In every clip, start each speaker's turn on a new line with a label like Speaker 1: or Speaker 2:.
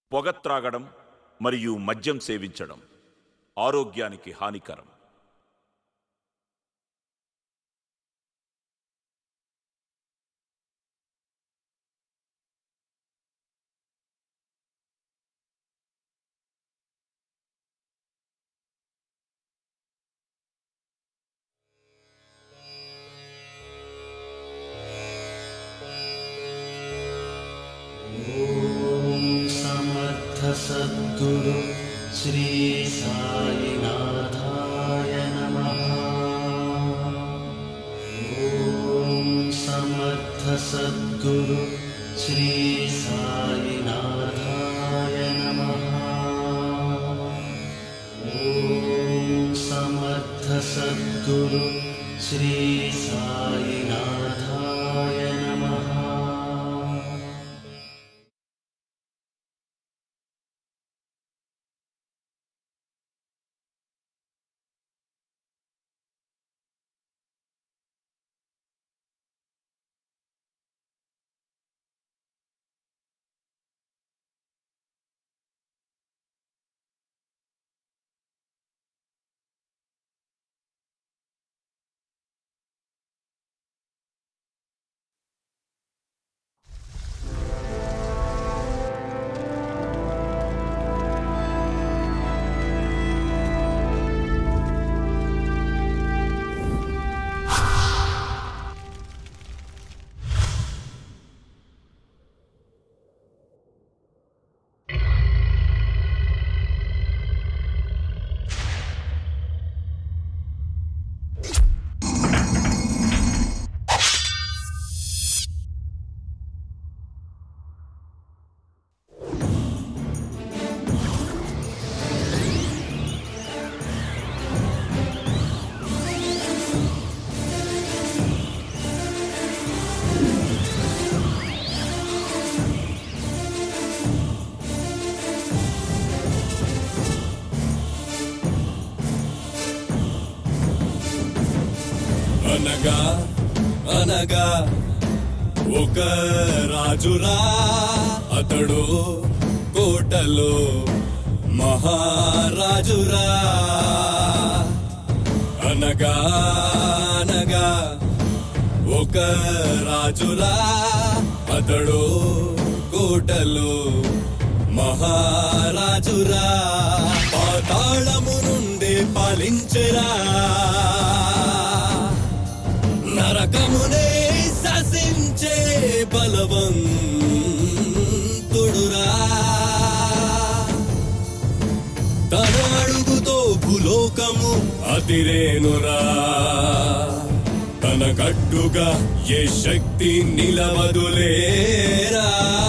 Speaker 1: పొగ త్రాగడం మరియు మద్యం సేవించడం ఆరోగ్యానికి హానికరం
Speaker 2: समर्थ सद्गुरु श्री साईनाथाय नमः ॐ समर्थ सद्गुरु श्री साईनाथाय नमः ॐ समर्थ सद्गुरु श्री साईनाथाय नमः
Speaker 3: అనగా అనగా ఒక రాజురా అతడు కోటలో మహారాజురా అనగా అనగా ఒక రాజురా అతడు కోటలో మహారాజురా పాతాళము నుండి పాలించరా నరకమునే శాసించే బలవంతుడురా తన అడుగుతో భూలోకము అతిరేనురా తన కట్టుగా ఏ శక్తి నిలవదులేరా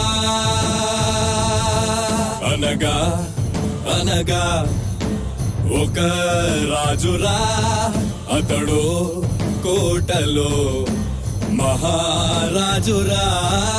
Speaker 3: అనగా అనగా ఒక రాజురా అతడు కోటలో మహారాజురా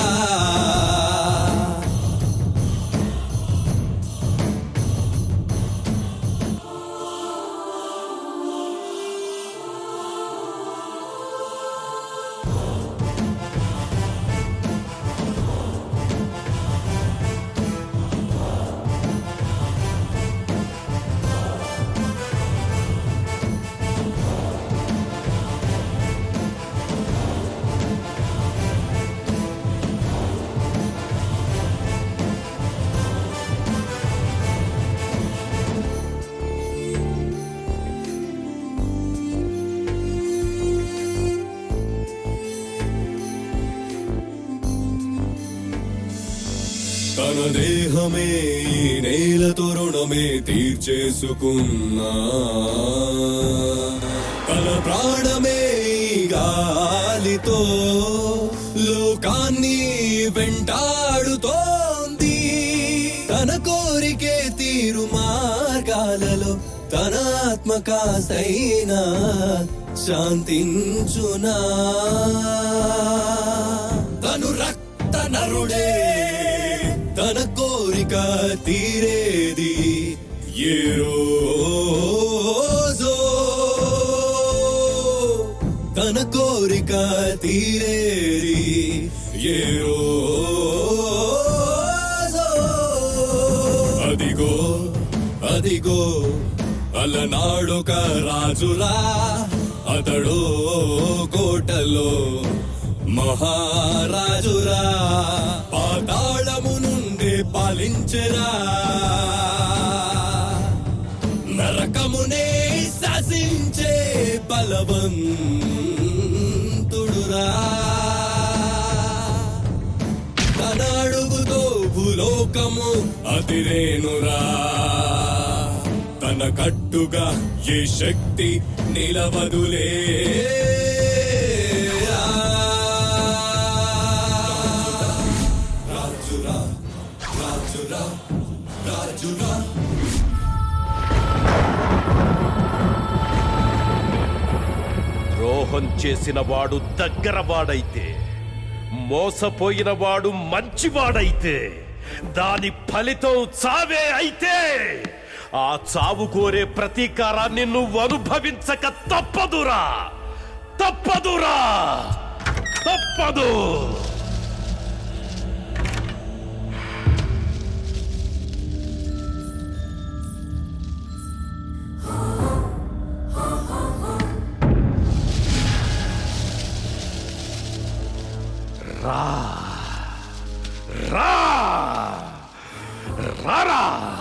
Speaker 3: తన దేహమే ఈ నేల తరుణమే తీర్చేసుకున్నా తన ప్రాణమే ఈ గాలితో లోకాన్ని వెంటాడుతోంది తన కోరికే తీరు మార్గాలలో తన ఆత్మకాసైనా శాంతించునా తను రక్త నరుడే తన కోరిక తీరేది ఏ రోజో తన కోరిక తీరేది ఏ రోజో అదిగో అదిగో అలనాడొక రాజురా అతడో కోటలో మహారాజురా పాతాళము నుండి పాలించరా నరకమునే శాసించే బలవంతుడురా తన అడుగుతో భూలోకము అతిరేనురా తన కట్టుగా ఏ శక్తి నిలవదులే రాజురా రాజురా రాజురా
Speaker 4: ద్రోహం చేసిన వాడు దగ్గర వాడైతే మోసపోయిన వాడు మంచివాడైతే దాని ఫలితం చావే అయితే ఆ చావు కోరే ప్రతీకారాన్ని నువ్వు అనుభవించక తప్పదురా తప్పదురా తప్పదు రా రారా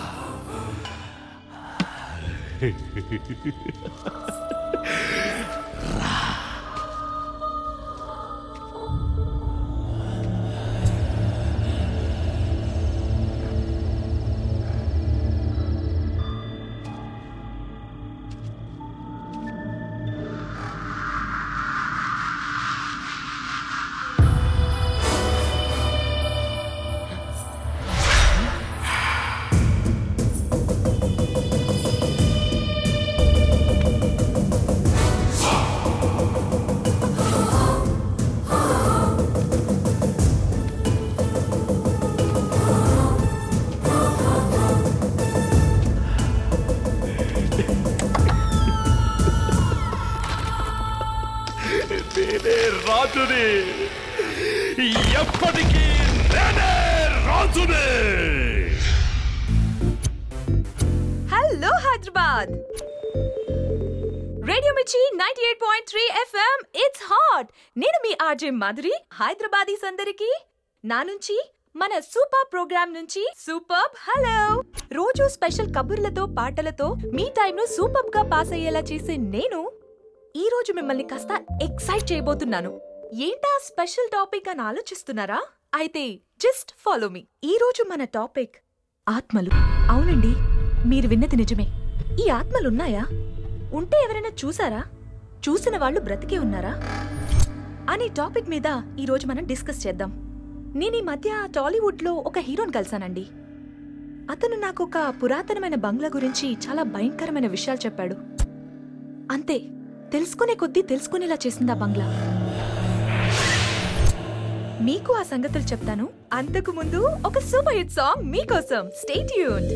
Speaker 4: నేనే రాజుని ఎప్పటికీ నేనే రాజుని
Speaker 5: hello Hyderabad radio Mirchi ninety eight point three FM it's hot నేను మీ ఆర్జే మాధురి హైదరాబాదీస్ అందరికి నా నుంచి మన సూపర్ ప్రోగ్రామ్ నుంచి సూపర్ హలో రోజు స్పెషల్ కబుర్లతో పాటలతో మీ టైంను సూపర్ గా పాస్ అయ్యేలా చేసే నేను ఈ రోజు మిమ్మల్ని కాస్త ఎక్సైట్ చేయబోతున్నాను ఏంటా స్పెషల్ టాపిక్ అని ఆలోచిస్తున్నారా అయితే జస్ట్ ఫాలో మీ ఈ రోజు మన టాపిక్ ఆత్మలు అవునండి మీరు విన్నది నిజమే ఈ ఆత్మలున్నాయా ఉంటే ఎవరైనా చూసారా చూసిన వాళ్ళు బ్రతికే ఉన్నారా అనే టాపిక్ మీద ఈ రోజు మనం డిస్కస్ చేద్దాం నేను ఈ మధ్య టాలీవుడ్ లో ఒక హీరోని కలిశానండి అతను నాకు ఒక పురాతనమైన బంగ్లా గురించి చాలా భయంకరమైన విషయాలు చెప్పాడు అంతే తెలుసుకునే కొద్దీ తెలుసుకునేలా చేసింది ఆ బంగ్లా మీకు ఆ సంగతులు చెప్తాను అంతకు ముందు ఒక సూపర్ హిట్ సాంగ్ మీకోసం స్టే ట్యూన్డ్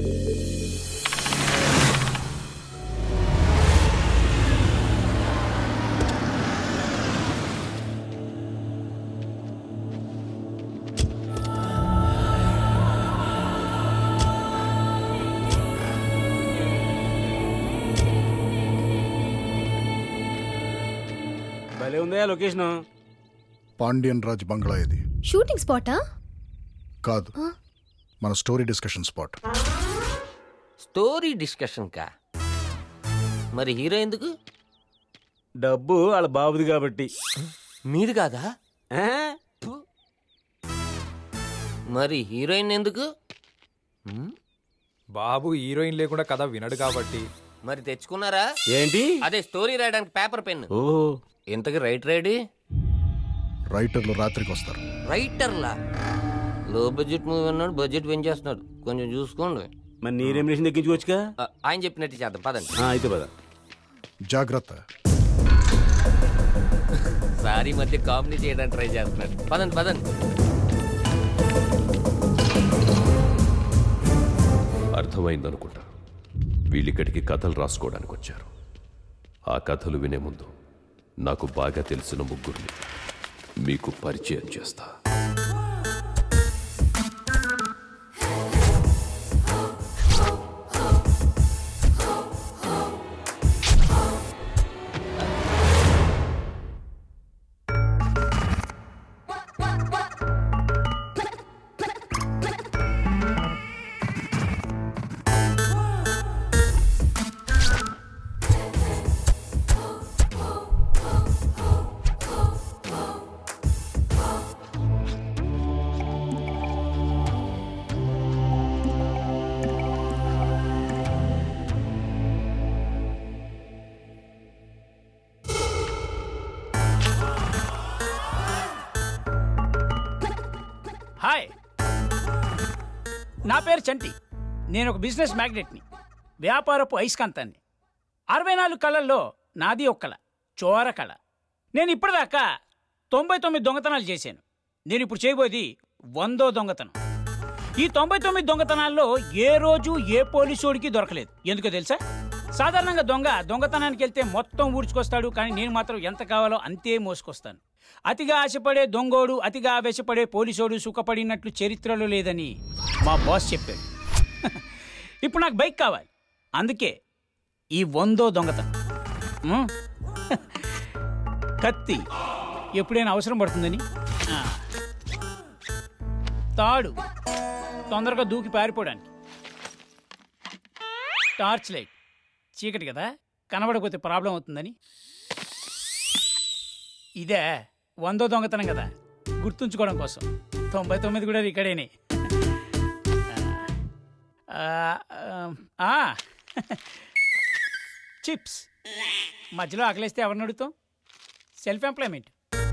Speaker 6: భలే ఉందా లొకేషన్
Speaker 7: పాండ్యన్ రాజ్ బంగ్లా ఇది
Speaker 8: షూటింగ్ స్పాటా
Speaker 7: కాదు మన story discussion spot
Speaker 9: story discussion కా మరి హీరో ఎందుకు
Speaker 6: డబ్బు వాళ్ళ బాబుది కాబట్టి
Speaker 9: మీది కాదా
Speaker 6: ఆ?
Speaker 9: ఫు. మరి హీరోయిన్ ఎందుకు
Speaker 10: బాబు హీరోయిన్ లేకుండా కథ వినడు కాబట్టి
Speaker 9: మరి తెచ్చుకున్నారా
Speaker 6: ఏంటి
Speaker 9: అదే స్టోరీ రాయడానికి పేపర్ పెన్
Speaker 6: ఓ
Speaker 9: ఇంతకి రైట్ రైడి
Speaker 7: రైటర్లు రాత్రికి వస్తారు
Speaker 9: రైటర్లా లో బడ్జెట్ మూవీ అన్నాడు బడ్జెట్ పెంచేస్తున్నాడు కొంచెం చూసుకోండి
Speaker 6: మరి నీ రెమ్యునేషన్ దక్కించుకోవచ్చుగా
Speaker 9: ఆ, ఆయన చెప్పినట్టు చేద్దాం పదండి
Speaker 6: ఆ, అయితే పద
Speaker 7: జాగ్రత్త
Speaker 9: సారీ మధ్య కామెడీ చేయడానికి ట్రై చేస్తున్నాడు పదండి పదండి
Speaker 4: అర్థమైందనుకుంటా వీళ్ళిక్కడికి కథలు రాసుకోవడానికి వచ్చారు ఆ కథలు వినే ముందు నాకు బాగా తెలిసిన ముగ్గురిని మీకు పరిచయం చేస్తా
Speaker 8: నా పేరు చంటి నేను ఒక బిజినెస్ మ్యాగ్నెట్ని వ్యాపారపు ఐస్కాంతాన్ని అరవై నాలుగు కళల్లో నాది ఒక కళ చోర కళ నేను ఇప్పటిదాకా తొంభై తొమ్మిది దొంగతనాలు చేశాను నేను ఇప్పుడు చేయబోయేది వందో దొంగతనం ఈ తొంభై తొమ్మిది దొంగతనాల్లో ఏ రోజు ఏ పోలీసోడికి దొరకలేదు ఎందుకో తెలుసా సాధారణంగా దొంగ దొంగతనానికి వెళ్తే మొత్తం ఊడ్చుకొస్తాడు కానీ నేను మాత్రం ఎంత కావాలో అంతే మోసుకొస్తాను అతిగా ఆశపడే దొంగోడు అతిగా ఆవేశపడే పోలీసోడు సుఖపడినట్లు చరిత్రలో లేదని మా బాస్ చెప్పాడు ఇప్పుడు నాకు బైక్ కావాలి అందుకే ఈ వందో దొంగతనం ఉం? కత్తి ఎప్పుడైనా అవసరం పడుతుందని ఆ. తాడు తొందరగా దూకి పారిపోవడానికి టార్చ్ లైట్ చీకటి కదా కనబడకపోతే ప్రాబ్లం అవుతుందని ఇదే వందో దొంగతనం కదా గుర్తుంచుకోవడం కోసం తొంభై తొమ్మిది కూడా ఇక్కడేనే ఆ, ఆ, ఆ. చిప్స్ మధ్యలో ఆకలేస్తే ఎవరిని అడుగుతాం self employment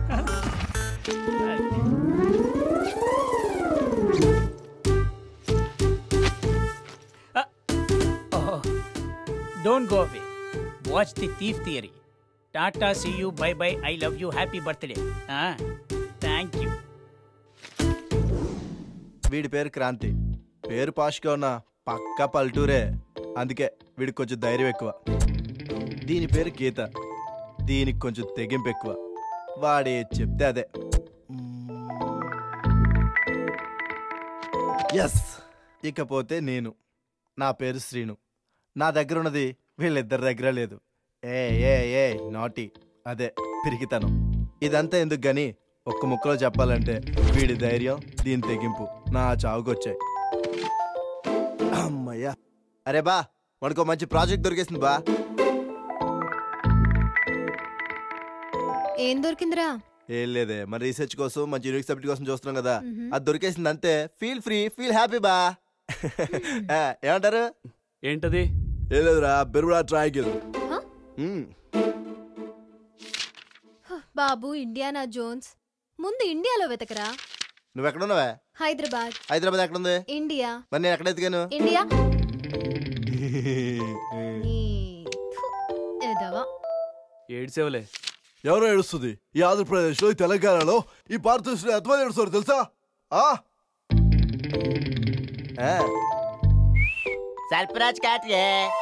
Speaker 8: don't go away watch the thief theory tata see you bye bye I love you happy birthday thank you
Speaker 11: వీడి పేరు క్రాంతి పేరు పాష్గా ఉన్న పక్కా పల్టూరే అందుకే వీడికి కొంచెం ధైర్యం ఎక్కువ దీని పేరు గీత దీనికి కొంచెం తెగింపు ఎక్కువ వాడే చెప్తే అదే ఎస్ ఇకపోతే నేను నా పేరు శ్రీను నా దగ్గర ఉన్నది వీళ్ళిద్దరి దగ్గర లేదు ఏ ఏ ఏ నాటి అదే పిరికితనం ఇదంతా ఎందుకు గాని ఒక్క ముక్కలో చెప్పాలంటే వీడి ధైర్యం దీని తెగింపు నా చావుకొచ్చాయి అమ్మయ్యా అరే బా మనకు మంచి ప్రాజెక్ట్ దొరికేసింది బా
Speaker 12: ఏం దొరికిందిరా
Speaker 11: ఏం లేదే మన రీసెర్చ్ కోసం మంచి యూనిక్ సబ్జెక్ట్ కోసం చూస్తున్నాం కదా
Speaker 12: మ్మ్.
Speaker 11: అది దొరికేసింది అంతే ఫీల్ ఫ్రీ ఫీల్ హ్యాపీ బా ఆ, ఏమంటారు
Speaker 6: ఏంటది
Speaker 11: ఏం లేదురా బెరుడా ట్రాయికిల్
Speaker 12: బాబు ఇండియానా జోన్స్ ముందు ఇండియాలో వెతకరా
Speaker 11: నువ్వు ఎక్కడున్నావా
Speaker 12: హైదరాబాద్
Speaker 11: హైదరాబాద్ ఎక్కడుంది
Speaker 12: ఇండియా
Speaker 11: మరి నేను ఎక్కడ ఎత్తుకాను
Speaker 12: ఇండియా నీ థు, ఎదవ
Speaker 6: ఏడ్సేవలే
Speaker 11: ఎవరో ఏడుస్తుంది ఈ ఆంధ్రప్రదేశ్ లో ఈ తెలంగాణలో ఈ భారతదేశంలో ఎంతమంది ఏడుస్తారు తెలుసా ఆ ఆ.
Speaker 13: సర్పరాజ్ కాటియే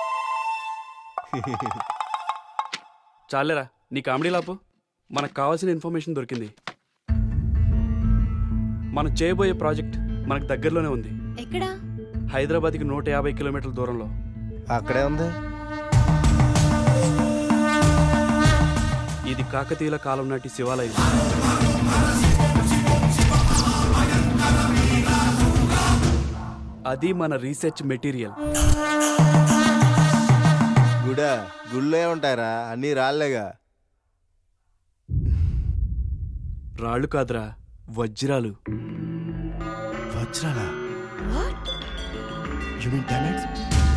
Speaker 6: చాలేరా నీ కామెడీ లాపు మనకు కావాల్సిన ఇన్ఫర్మేషన్ దొరికింది మనం చేయబోయే ప్రాజెక్ట్ మనకు దగ్గరలోనే ఉంది
Speaker 12: ఎక్కడా
Speaker 6: హైదరాబాద్కి నూట యాభై కిలోమీటర్ల దూరంలో
Speaker 11: అక్కడే ఉంది
Speaker 6: ఇది కాకతీయుల కాలం నాటి శివాలయం అది మన రీసెర్చ్ మెటీరియల్
Speaker 11: గుడా గుళ్ళో ఉంటాయరా అన్ని రాళ్ళేగా
Speaker 6: రాళ్ళు కాదురా వజ్రాలు
Speaker 11: వజ్రాలా యు మీన్ డైమండ్స్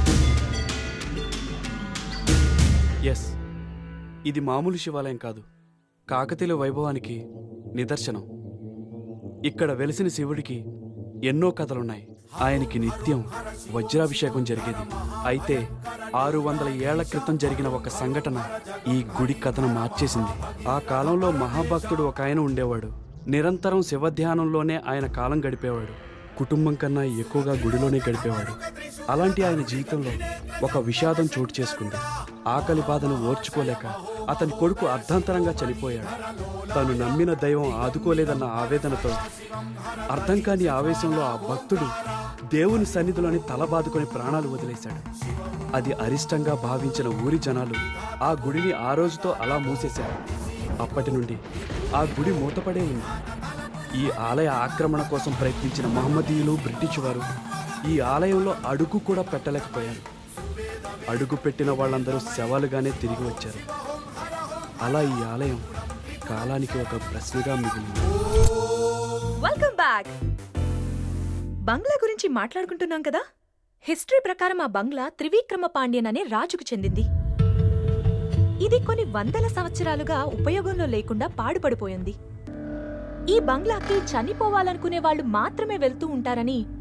Speaker 6: ఎస్ ఇది మామూలు శివాలయం కాదు కాకతీయుల వైభవానికి నిదర్శనం ఇక్కడ వెలిసిన శివుడికి ఎన్నో కథలున్నాయి ఆయనకి నిత్యం వజ్రాభిషేకం జరిగేది అయితే ఆరు వందల ఏళ్ల క్రితం జరిగిన ఒక సంఘటన ఈ గుడి కథను మార్చేసింది ఆ కాలంలో మహాభక్తుడు ఒక ఆయన ఉండేవాడు నిరంతరం శివధ్యానంలోనే ఆయన కాలం గడిపేవాడు కుటుంబం కన్నా ఎక్కువగా గుడిలోనే గడిపేవాడు అలాంటి ఆయన జీవితంలో ఒక విషాదం చోటు చేసుకుంది ఆకలి బాధను ఓర్చుకోలేక అతని కొడుకు అర్ధాంతరంగా చనిపోయాడు తను నమ్మిన దైవం ఆదుకోలేదన్న ఆవేదనతో అర్థం కాని ఆవేశంలో ఆ భక్తుడు దేవుని సన్నిధిలోని తల బాదుకొని ప్రాణాలు వదిలేశాడు అది అరిష్టంగా భావించిన ఊరి జనాలు ఆ గుడిని ఆ రోజుతో అలా మూసేశారు అప్పటి నుండి ఆ గుడి మూతపడే ఉంది ఈ ఆలయ ఆక్రమణ కోసం ప్రయత్నించిన మహమ్మదీయులు బ్రిటిష్ వారు ఈ ఆలయంలో అడుగు కూడా పెట్టలేకపోయారు అడుగు పెట్టిన వాళ్ళందరూ శవాలుగానే తిరిగి వచ్చారు అలా ఈ ఆలయం కాలానికి ఒక ప్రశ్నగా మిగిలింది
Speaker 5: వెల్కమ్ బ్యాక్ బంగ్లా గురించి మాట్లాడుకుంటున్నాం కదా హిస్టరీ ప్రకారం ఆ బంగ్లా త్రివిక్రమ పాండ్యన్ అనే రాజుకు చెందింది ఇది కొన్ని వందల సంవత్సరాలుగా ఉపయోగంలో లేకుండా పాడుపడిపోయింది ఈ బంగ్లాకి చనిపోవాలనుకునే వాళ్ళు మాత్రమే వెళ్తూ ఉంటారని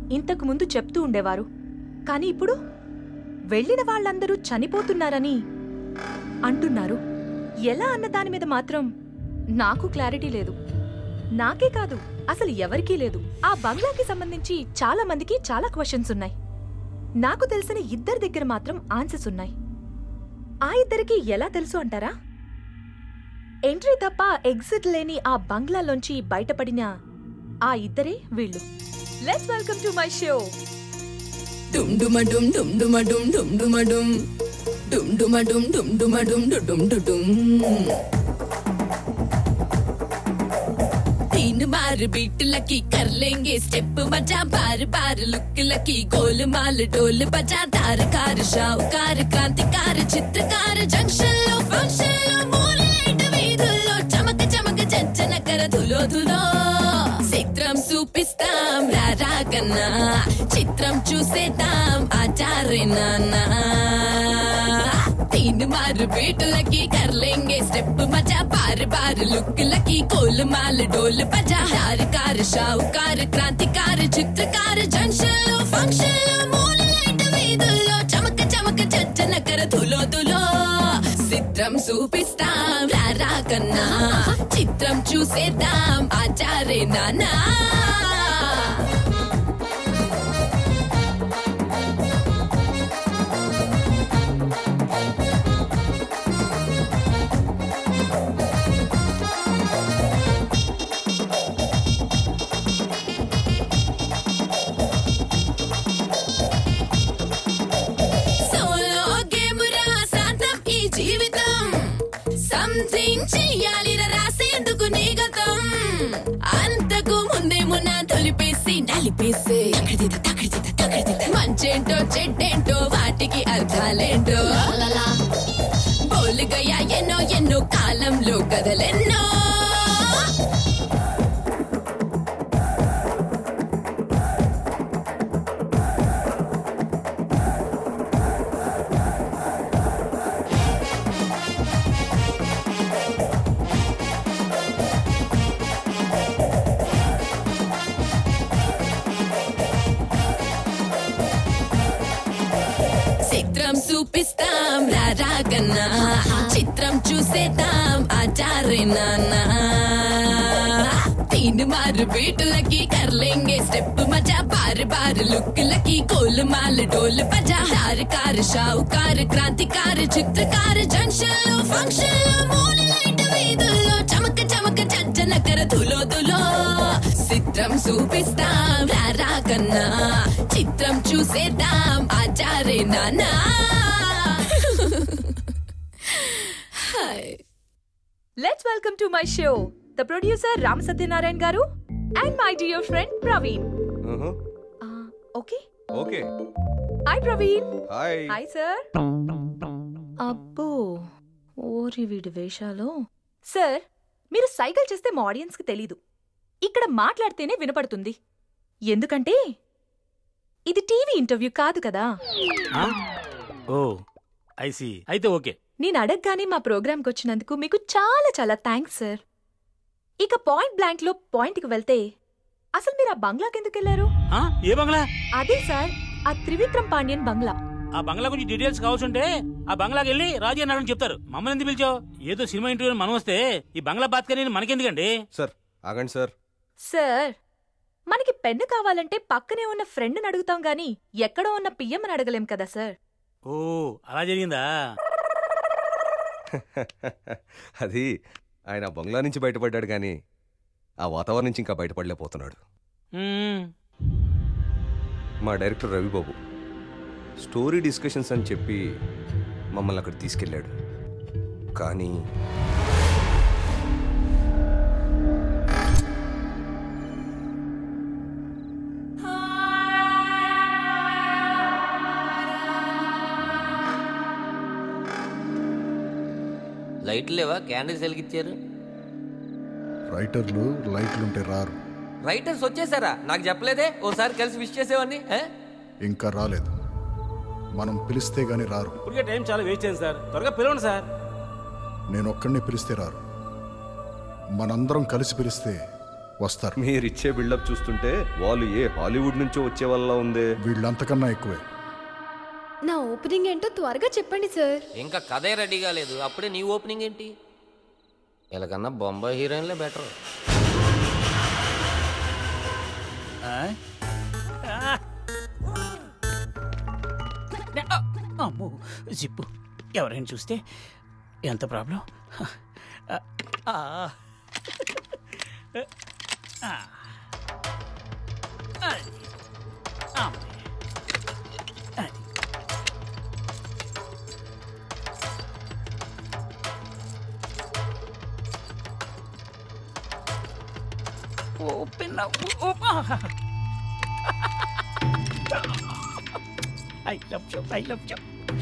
Speaker 5: ఇంతకు ముందు చెప్తూ ఉండేవారు కానీ ఇప్పుడు వెళ్ళిన వాళ్ళందరూ చనిపోతున్నారని అంటున్నారు ఎలా అన్న దాని మీద మాత్రం నాకు క్లారిటీ లేదు నాకే కాదు అసలు ఎవరికీ లేదు ఆ బంగ్లాకి సంబంధించి చాలా మందికి చాలా క్వశ్చన్స్ ఉన్నాయి నాకు తెలిసిన ఇద్దరి దగ్గర మాత్రం ఆన్సర్స్ ఉన్నాయి ఆ ఇద్దరికి ఎలా తెలుసు అంటారా ఎంట్రీ తప్ప ఎగ్జిట్ లేని ఆ బంగ్లాలోంచి బయటపడిన ఆ ఇద్దరే వీళ్ళు let's welcome to my show
Speaker 13: డుమ్ డుమ డుమ్ డుమ్ డుమ డుమ్ డుమ్ డుమ డుమ్ డుమ్ డుమ డుమ్ డుమ్ డుమ డుమ్ డు డుమ్ డు డుమ్ तीन बार बीट लकी कर लेंगे स्टेप मजा बार बार लुक लकी गोल माल डोल बजा तार कार शाहकार क्रांतिकार चित्रकार जंक्शन लो फंक्शन लो मूल लाइट వీధుల్లో చమక చమక చంచన కర ధులో ధులో చిత్రం చూపిస్తాం రారా కన్నా చిత్రం చూసేద్దాం ఆచారే నాన్నా तीन बार बीट लगी कर लेंगे स्टेप मजा बार बार लुक लगी गोल माल डोल बजा हार कार शाहूकार क्रांतिकार चित्रकार जंक्शन लो फंक्शन लो मूल लाइट వీధుల్లో చమక చమక చచ్చన కర ధులో ధులో చిత్రం చూపిస్తాం రారా కన్నా చిత్రం చూసేద్దాం ఆచారే నానా సోలో గేమ్ రా సాధం ఈ జీవితం సంథింగ్ చెయ్యాలి రాసేందుకు నీ గతం అంతకు ముందే మున్న తొలిపేసి నలిపేసి తకడిదిత తకడిదిత తకడిదిత మంచేంటో చెడ్డేంటో వాటికి అర్థాలేంటో బోలుగయ్యా ఎన్నో ఎన్నో కాలంలో కథలెన్నో చిత్రం చూపిస్తాం రారా కన్నా చిత్రం చూసేద్దాం ఆచారే నాన్నా तीन बार बीट लगी कर लेंगे स्टेप मजा बार बार लुक लगी गोल माल डोल बजा तार कार शाहूकार क्रांतिकार चित्रकार जंक्शन लो फंक्शन लो मूल लाइट వీధుల్లో చమక చమక చచ్చన కర ధులో ధులో చిత్రం చూపిస్తాం రారా కన్నా చిత్రం చూసేద్దాం ఆచారే నానా hi
Speaker 5: let's welcome to my show the producer Ram Satyanarayana గారు and my dear friend Praveen okay
Speaker 14: okay
Speaker 5: hi Praveen
Speaker 14: hi
Speaker 5: hi sir అబ్బో ఓరి వీడి వేషాలు సార్ మీరు సైకిల్ చేస్తే మా ఆడియన్స్కి తెలీదు ఇక్కడ మాట్లాడితేనే వినపడుతుంది ఎందుకంటే ఇది టీవీ ఇంటర్వ్యూ కాదు కదా
Speaker 15: ఓ ఐసి అయితే ఓకే
Speaker 5: నేను అడగగానే మా ప్రోగ్రామ్కి వచ్చినందుకు మీకు చాలా చాలా థ్యాంక్స్ సార్ ఇక పాయింట్ బ్లాంక్ లో పాయింట్కి వెళ్తే అసలు మీరు ఆ బంగ్లాకి ఎందుకు వెళ్ళారు
Speaker 15: ఆ, ఏ బంగ్లా
Speaker 5: అదే సార్ ఆ త్రివిక్రమ్ పాండ్యన్ బంగ్లా
Speaker 15: ఆ బంగ్లా గురించి డీటెయిల్స్ కావాల్సింటే ఆ బంగ్లాకి వెళ్ళి రాజీ అన్నాడని చెప్తారు మమ్మల్ని ఎందుకు పిలిచావు ఏదో సినిమా ఇంటర్వ్యూ మనం వస్తే ఈ బంగ్లా బాత్కని మనకెందుకండి
Speaker 14: సార్ ఆగండి సార్
Speaker 5: సార్ మనకి పెన్ను కావాలంటే పక్కనే ఉన్న ఫ్రెండ్ని అడుగుతాం గాని ఎక్కడో ఉన్న పియ్యమ్మని అడగలేం కదా సార్
Speaker 15: ఓ అలా జరిగిందా
Speaker 14: అది ఆయన ఆ బంగ్లా నుంచి బయటపడ్డాడు కానీ ఆ వాతావరణం నుంచి ఇంకా బయటపడలేకపోతున్నాడు
Speaker 15: మ్మ్.
Speaker 14: మా డైరెక్టర్ రవిబాబు స్టోరీ డిస్కషన్స్ అని చెప్పి మమ్మల్ని అక్కడ తీసుకెళ్ళాడు కానీ
Speaker 9: లైట్లు లేవా క్యాండిల్స్ వెలిగించారు
Speaker 7: రైటర్లు లైట్లుంటే రారు
Speaker 9: రైటర్స్ వచ్చేసారా నాకు చెప్పలేదే ఓసారి కలిసి విష్ చేసేవాడిని ఏ?
Speaker 7: ఇంకా రాలేదు మనం పిలిస్తే గాని రారు
Speaker 15: ఇప్పటికే టైం చాలా వేస్ట్ అయింది సార్ త్వరగా పిలవండి సార్
Speaker 7: నేను ఒక్కడిని పిలిస్తే రారు మనందరం కలిసి పిలిస్తే వస్తారు
Speaker 14: మీరిచ్చే బిల్డప్ చూస్తుంటే వాళ్ళు ఏ హాలీవుడ్ నుంచో వచ్చే వల్ల ఉంది
Speaker 7: వీళ్ళంతకన్నా ఎక్కువే
Speaker 12: నా ఓపెనింగ్ ఏంటో త్వరగా చెప్పండి సార్
Speaker 9: ఇంకా కథే రెడీ కాలేదు అప్పుడే నీ ఓపెనింగ్ ఏంటి వీళ్ళకన్నా బొంబాయి హీరోయిన్లే బెటర్
Speaker 8: అమ్మో జిప్పు ఎవరైనా చూస్తే ఎంత ప్రాబ్లం ఆ, ఆ. ఆ. అది. అమ్మే. అది. ఓపెన్ అవ్వు. ఓప- I love you. I love you.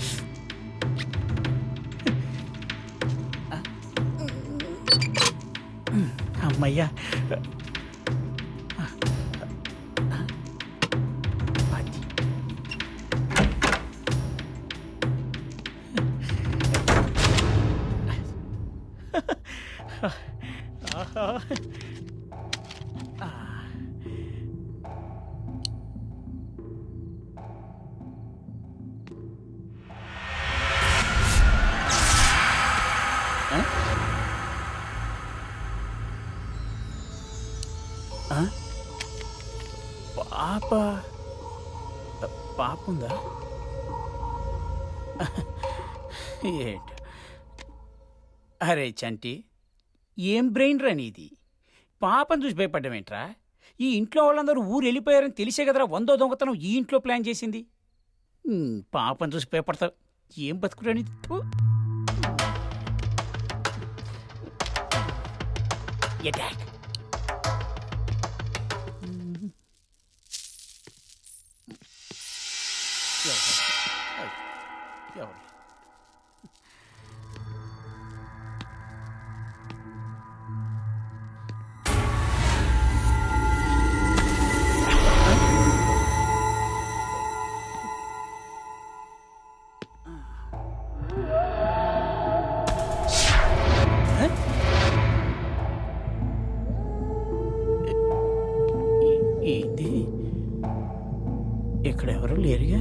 Speaker 8: అమ్మయ్యా అది. ఆహా. ఆ. ఆ? పాప పాప ఉందా ఏంట అరే చంటి ఏం బ్రెయిన్ రా నీది పాపను చూసి భయపడ్డామేంట్రా ఈ ఇంట్లో వాళ్ళందరూ ఊరు వెళ్ళిపోయారని తెలిసే కదరా వందో దొంగతనం ఈ ఇంట్లో ప్లాన్ చేసింది ఉమ్, పాపను చూసి భయపడతావు ఏం బతుకురా నీది థు. అటాక్ ఎవరు ఏంది ఇక్కడ ఎవరు లేరుగా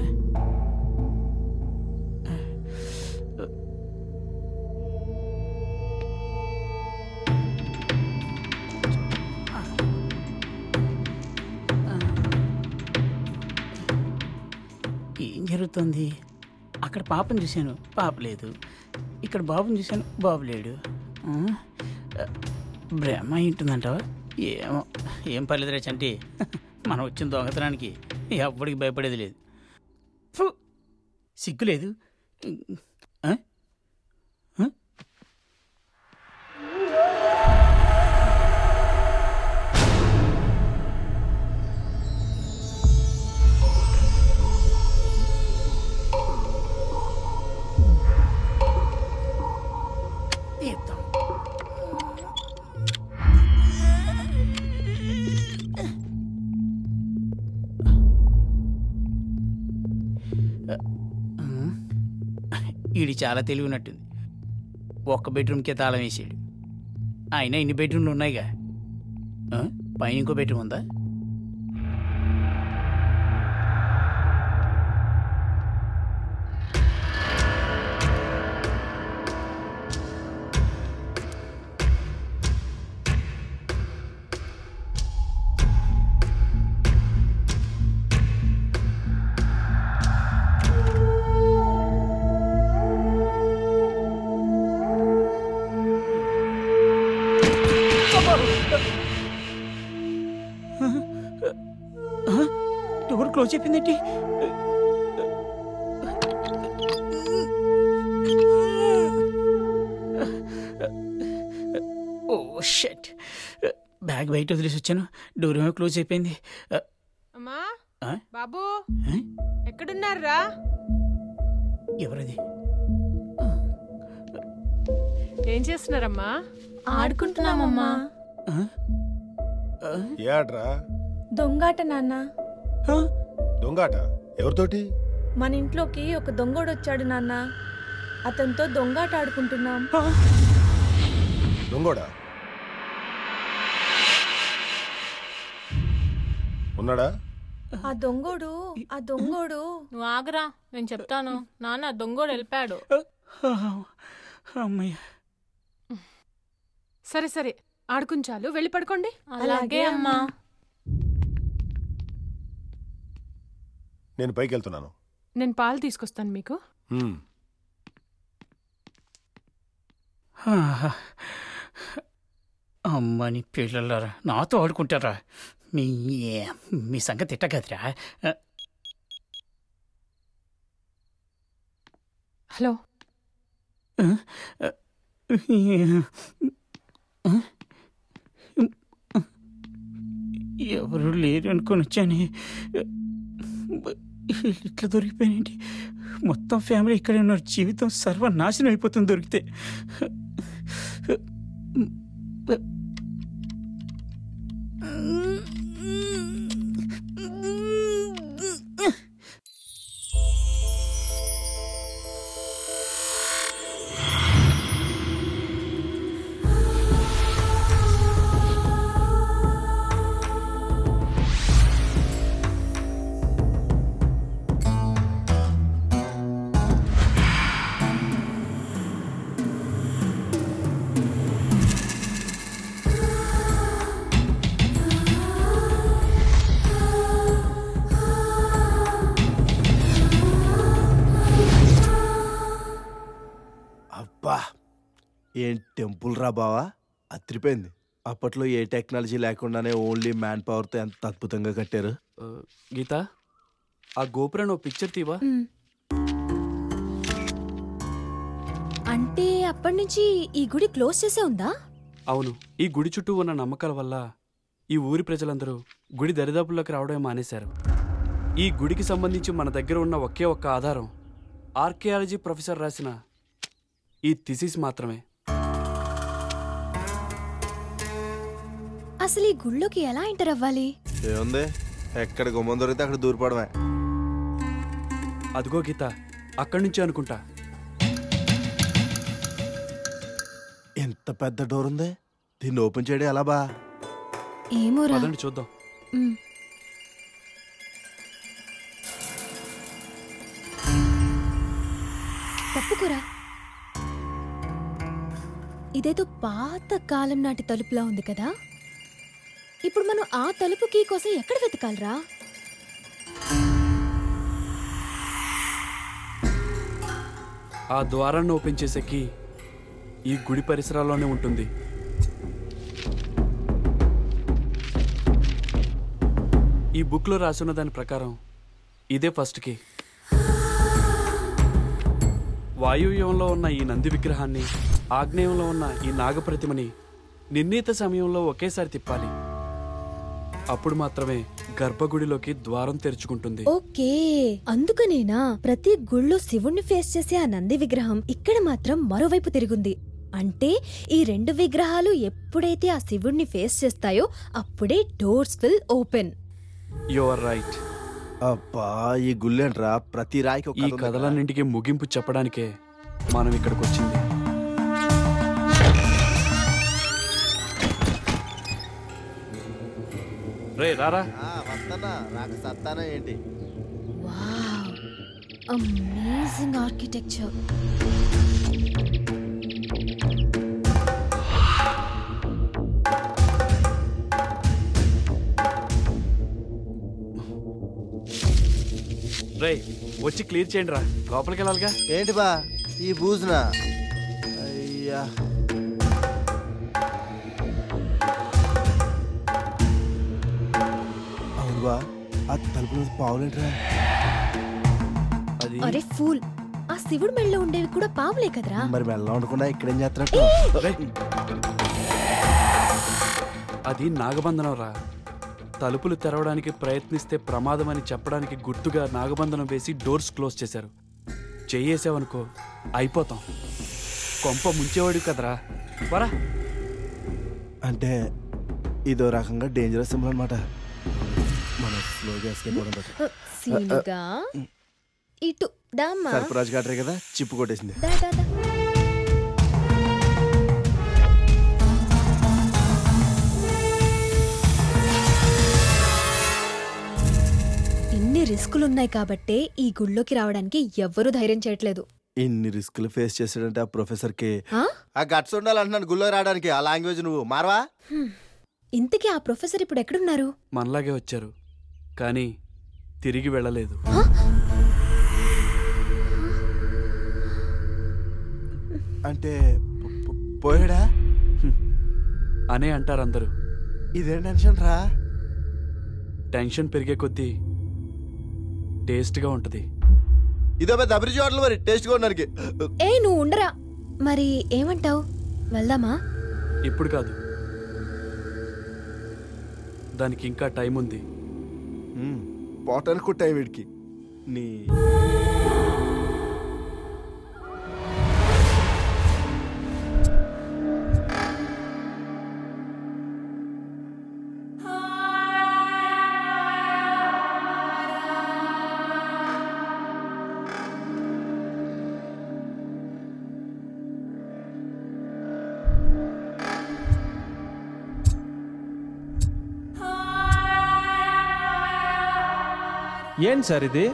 Speaker 8: ఏం జరుగుతుంది అక్కడ పాపను చూశాను పాప లేదు ఇక్కడ బాబుని చూశాను బాబు లేడు ఆ? బ్రహ్మ ఉంటుందంటావా ఏమో ఏం పర్లేదురా చంటి మనం వచ్చిన దొంగతనానికి ఎవ్వడికి భయపడేది లేదు ఫు! సిగ్గు లేదు ఆ? ఆ? తీద్దాం ఈడి చాలా తెలివి ఉన్నట్టుంది ఒక్క బెడ్రూమ్కే తాళం వేసాడు అయినా ఇన్ని బెడ్రూమ్లు ఉన్నాయిగా ఆ? పైన ఇంకో బెడ్రూమ్ ఉందా డోర్ క్లోజ్ అయిపోయిందేంటి ఓ షట్ బ్యాగ్ బయట వదిలేసి వచ్చాను డోర్ ఏమో క్లోజ్ అయిపోయింది
Speaker 16: అమ్మా
Speaker 8: ఆ?
Speaker 16: బాబు
Speaker 8: ఆ?
Speaker 16: ఎక్కడున్నారా
Speaker 8: ఎవరది
Speaker 16: ఏం చేస్తున్నారమ్మా
Speaker 5: ఆడుకుంటున్నామమ్మా
Speaker 17: ఏడ్రా
Speaker 5: దొంగాట నాన్న
Speaker 17: దొంగాట ఎవరితోటి
Speaker 5: మన ఇంట్లోకి ఒక దొంగోడు వచ్చాడు నాన్న అతనితో దొంగాట ఆడుకుంటున్నాం
Speaker 17: దొంగోడా ఉన్నాడా
Speaker 5: ఆ దొంగోడు ఆ దొంగోడు
Speaker 16: నువ్వు ఆగరా నేను చెప్తాను నాన్న దొంగోడు వెళ్ళిపోయాడు
Speaker 8: అమ్మయ్య
Speaker 16: సరే సరే ఆడుకుంచాలు వెళ్ళి పడుకోండి
Speaker 5: అలాగే అమ్మా.
Speaker 17: నేను పైకి వెళ్తున్నాను
Speaker 16: నేను పాలు తీసుకొస్తాను మీకు
Speaker 17: హ్మ్.
Speaker 8: అమ్మని పిల్లలరా నాతో ఆడుకుంటారా మీ మీ సంగతి తిట్టగదిరా
Speaker 16: హలో
Speaker 8: ఎవరు లేరు అనుకొని వచ్చాను ఇట్లా దొరికిపోయానండి మొత్తం ఫ్యామిలీ ఇక్కడే ఉన్నారు జీవితం సర్వనాశనం అయిపోతుంది దొరికితే
Speaker 11: అబ్బా ఏం టెంపుల్ రా బావా అత్రిపోయింది అప్పట్లో ఏ టెక్నాలజీ లేకుండానే ఓన్లీ మ్యాన్ పవర్తో ఎంత అద్భుతంగా కట్టారు
Speaker 6: ఆ, గీత ఆ గోపురం ఓ పిక్చర్ తీవా
Speaker 12: అంటే అప్పటి నుంచి ఈ గుడి క్లోజ్ చేసే ఉందా
Speaker 6: అవును ఈ గుడి చుట్టూ ఉన్న నమ్మకాల వల్ల ఈ ఊరి ప్రజలందరూ గుడి దరిదాపుల్లోకి రావడమే మానేశారు ఈ గుడికి సంబంధించి మన దగ్గర ఉన్న ఒకే ఒక్క ఆధారం ఆర్కియాలజీ ప్రొఫెసర్ రాసిన ఈ థిసిస్ మాత్రమే
Speaker 12: అసలు ఈ గుళ్ళోకి ఎలా ఎంటర్ అవ్వాలి
Speaker 11: ఏముంది ఎక్కడ గుమ్మం దొరికితే అక్కడ దూరిపోవడమే
Speaker 6: అదిగో గీత అక్కడి నుంచి అనుకుంటా
Speaker 11: ఎంత పెద్ద డోర్ ఉంది దీన్ని ఓపెన్ చేయడం ఎలా బా
Speaker 12: ఏమోరా
Speaker 6: పదండి చూద్దాం
Speaker 12: ఉమ్. తప్పుకోరా ఇదేదో పాత కాలం నాటి తలుపులా ఉంది కదా ఇప్పుడు మనం ఆ తలుపు కీ కోసం ఎక్కడ వెతకాలరా
Speaker 6: ఆ ద్వారాన్ని ఓపెన్ చేసే కీ ఈ గుడి పరిసరాల్లోనే ఉంటుంది ఈ బుక్లో రాసున్న దాని ప్రకారం ఇదే ఫస్ట్ కీ వాయువ్యంలో ఉన్న ఈ నంది విగ్రహాన్ని ఆగ్నేయంలో ఉన్న ఈ నాగప్రతిమని నిర్ణీత సమయంలో ఒకేసారి తిప్పాలి అప్పుడు మాత్రమే గర్భగుడిలోకి ద్వారం తెరుచుకుంటుంది
Speaker 12: ఓకే అందుకనేనా ప్రతి గుళ్ళో శివుణ్ణి ఫేస్ చేసే ఆ నంది విగ్రహం ఇక్కడ మాత్రం మరోవైపు తిరుగుంది అంటే ఈ రెండు విగ్రహాలు ఎప్పుడైతే ఆ శివుణ్ణి ఫేస్ చేస్తాయో అప్పుడే doors will open
Speaker 6: you are right
Speaker 11: అబ్బా ఈ గుళ్ళేంట్రా ప్రతి రాయికి ఒక
Speaker 6: ఈ
Speaker 11: కథ ఉంది కదా.
Speaker 6: కథలన్నింటికి ముగింపు చెప్పడానికే మనం ఇక్కడికి వచ్చింది రే రారా
Speaker 11: ఆ, వస్తానా రాక సత్తానా ఏంటి
Speaker 12: అమేజింగ్ ఆర్కిటెక్చర్
Speaker 6: రే వచ్చి క్లియర్ చేయండి రా లోపలికి వెళ్ళాలిగా
Speaker 11: ఏంటి బా ఈ బూజునా అయ్యా అవును బా ఆ తలుపు మీద పావులేంట్రా
Speaker 6: అది
Speaker 12: అరే ఫూల్ ఆ శివుడి మెళ్ళలో ఉండేవి కూడా పావులే కదరా
Speaker 11: మరి మెల్ల ఉండకుండా ఇక్కడేం చేస్తున్నట్టు
Speaker 6: రేయ్. అది నాగబంధనం రా తలుపులు తెరవడానికి ప్రయత్నిస్తే ప్రమాదమని చెప్పడానికి గుర్తుగా నాగబంధనం వేసి డోర్స్ క్లోజ్ చేశారు చెయ్యేసావనుకో అయిపోతాం కొంప ముంచేవాడు కదరా వరా
Speaker 11: అంటే ఇదో రకంగా డేంజరస్ సింబల్ అనమాట మనం స్లోగా ఎస్కేప్ అవ్వడం better.
Speaker 12: సీనుగా ఇటు దామ్మా
Speaker 11: సర్పరాజ్ గారే కదా చిప్పు కొట్టేసింది
Speaker 12: దా, దా, దా. రిస్కులున్నాయి కాబట్టే ఈ గుళ్ళోకి రావడానికి ఎవ్వరూ ధైర్యం చేయట్లేదు
Speaker 11: ఇన్ని రిస్కులు ఫేస్ చేసాడంటే ఆ ప్రొఫెసర్కి
Speaker 12: ఆ?
Speaker 11: ఆ గట్స్ ఉండాలంటున్నాను గుళ్ళో రావడానికి ఆ లాంగ్వేజ్ నువ్వు మారవా
Speaker 12: హ్మ్. ఇంతకీ ఆ ప్రొఫెసర్ ఇప్పుడు ఎక్కడున్నారు
Speaker 6: మనలాగే వచ్చారు కానీ తిరిగి వెళ్ళలేదు
Speaker 11: అంటే పో- పో- పోయాడా
Speaker 6: అనే అంటారు అందరూ
Speaker 11: ఇదేం టెన్షన్ రా
Speaker 6: టెన్షన్ పెరిగే కొద్దీ టేస్ట్గా ఉంటుంది
Speaker 11: ఇదో పెద్ద అభిరుచి హోటల్ మరి టేస్ట్ కొనడానికి
Speaker 12: ఏ నువ్వు ఉండరా మరి ఏమంటావు వెళ్దామా
Speaker 6: ఇప్పుడు కాదు దానికి ఇంకా టైం ఉంది
Speaker 11: పోటానికి టైం వీడికి నీ
Speaker 10: ఏం సార్ ఇది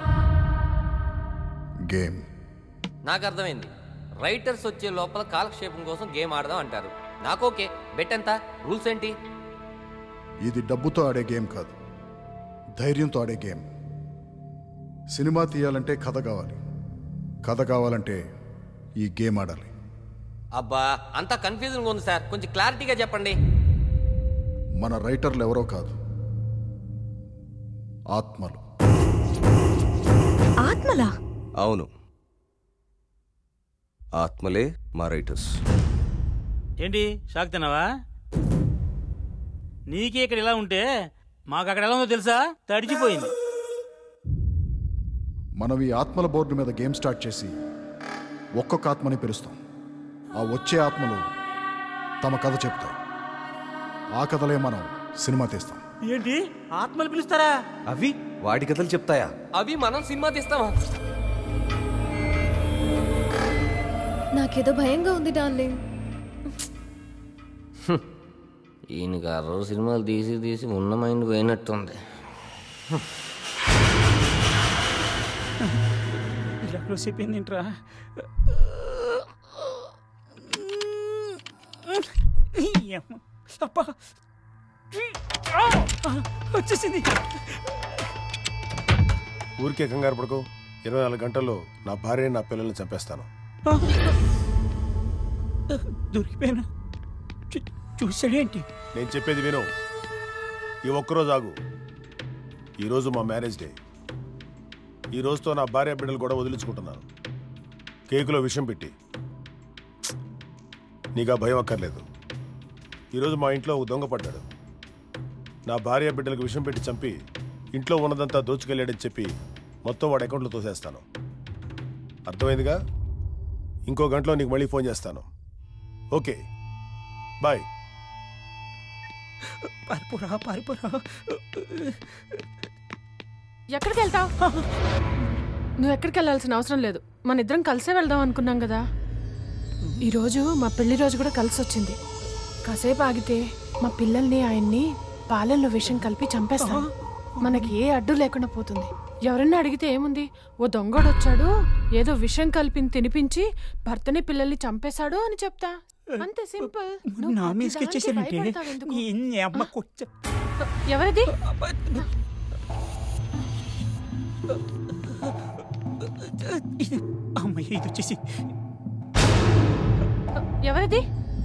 Speaker 7: గేమ్
Speaker 9: నాకు అర్థమైంది రైటర్స్ వచ్చే లోపల కాలక్షేపం కోసం గేమ్ ఆడదాం అంటారు నాకు ఓకే బెట్ ఎంత రూల్స్ ఏంటి
Speaker 7: ఇది డబ్బుతో ఆడే గేమ్ కాదు ధైర్యంతో ఆడే గేమ్ సినిమా తీయాలంటే కథ కావాలి కథ కావాలంటే ఈ గేమ్ ఆడాలి
Speaker 9: అబ్బా అంతా కన్ఫ్యూజన్గా ఉంది సార్ కొంచెం క్లారిటీగా చెప్పండి
Speaker 7: మన రైటర్లు ఎవరో కాదు ఆత్మలు
Speaker 5: ఆత్మలా
Speaker 14: అవును ఆత్మలే మా రైటర్స్
Speaker 15: ఏంటి షాక్ తిన్నావా నీకే ఇక్కడ ఇలా ఉంటే మాకు అక్కడ ఎలా ఉందో తెలుసా తడిచిపోయింది
Speaker 7: మనం ఈ ఆత్మల బోర్డు మీద గేమ్ స్టార్ట్ చేసి ఒక్కొక్క ఆత్మని పిలుస్తాం ఆ వచ్చే ఆత్మలు తమ కథ చెప్తాయి ఆ కథలే మనం సినిమా తీస్తాం
Speaker 15: ఏంటి ఆత్మలు పిలుస్తారా
Speaker 14: అవి వాడి కథలు చెప్తాయా
Speaker 9: అవి మనం సినిమా తీస్తామా
Speaker 12: నాకేదో భయంగా ఉంది డార్లింగ్
Speaker 9: ఈయనకి ఆ రోజు సినిమాలు తీసి తీసి ఉన్న మైండ్ పోయినట్టుంది
Speaker 8: ఇలా క్లోజ్ అయిపోయింది ఏంట్రా ఏమ్మ. అబ్బా. ఆ! వచ్చేసింది
Speaker 17: ఊరికే కంగారు పడుకో ఇరవై నాలుగు గంటల్లో నా భార్య నా పిల్లల్ని చంపేస్తాను
Speaker 8: ఆ! దొరికిపోయాను చూ- చూశాడేంటి
Speaker 17: నేను చెప్పేది విను ఈ ఒక్కరోజు ఆగు ఈరోజు మా మ్యారేజ్ డే ఈ రోజుతో నా భార్య బిడ్డలు కూడా వదిలించుకుంటున్నాను కేకులో విషం పెట్టి నీకు ఆ భయం అక్కర్లేదు ఈరోజు మా ఇంట్లో ఒక దొంగ పడ్డాడు నా భార్య బిడ్డలకు విషం పెట్టి చంపి ఇంట్లో ఉన్నదంతా దోచుకెళ్ళాడని చెప్పి మొత్తం వాడి అకౌంట్లో తోసేస్తాను అర్థమైందిగా ఇంకో గంటలో నీకు మళ్ళీ ఫోన్ చేస్తాను ఓకే బాయ్
Speaker 8: పారిపోరా పారిపోరా
Speaker 16: ఎక్కడికి వెళ్తావు నువ్వు ఎక్కడికి వెళ్ళాల్సిన అవసరం లేదు మన ఇద్దరం కలిసే వెళ్దాం అనుకున్నాం కదా ఈరోజు మా పెళ్లి రోజు కూడా కలిసి వచ్చింది కాసేపు ఆగితే మా పిల్లల్ని ఆయన్ని పాలల్లో విషం కలిపి చంపేస్తాం మనకి ఏ అడ్డు లేకుండా పోతుంది ఎవరన్నా అడిగితే ఏముంది ఓ దొంగడు వచ్చాడు ఏదో విషం కలిపి తినిపించి భర్తని పిల్లల్ని చంపేశాడు అని చెప్తా అంతే సింపుల్ నువ్వు
Speaker 8: నా మీదకి
Speaker 16: ప్రతిదానికి
Speaker 8: వచ్చేసానంటే
Speaker 16: భయపడతావెందుకు?
Speaker 8: ఎన్ని అమ్మ కొచ్చ
Speaker 16: ఎవరిది
Speaker 8: ఇది అమ్మయ్య ఇది వచ్చేసి
Speaker 16: ఎవరిది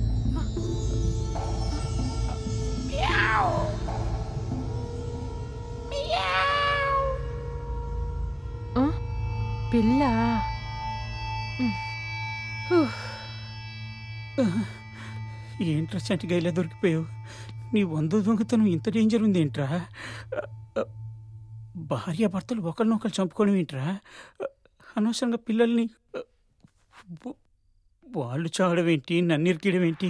Speaker 16: ఆ? పిల్ల ఉమ్. హుఫ్.
Speaker 8: ఏంట్రా చంటిగా ఇలా దొరికిపోయావు నీ వంద దొంగతనం ఇంత డేంజర్ ఉంది ఏంట్రా భార్య భర్తలు ఒకరినొకరు చంపుకోవడం ఏంట్రా అనవసరంగా పిల్లల్ని వా- వాళ్ళు చావడం ఏంటి నన్ను ఇరికియడం ఏంటి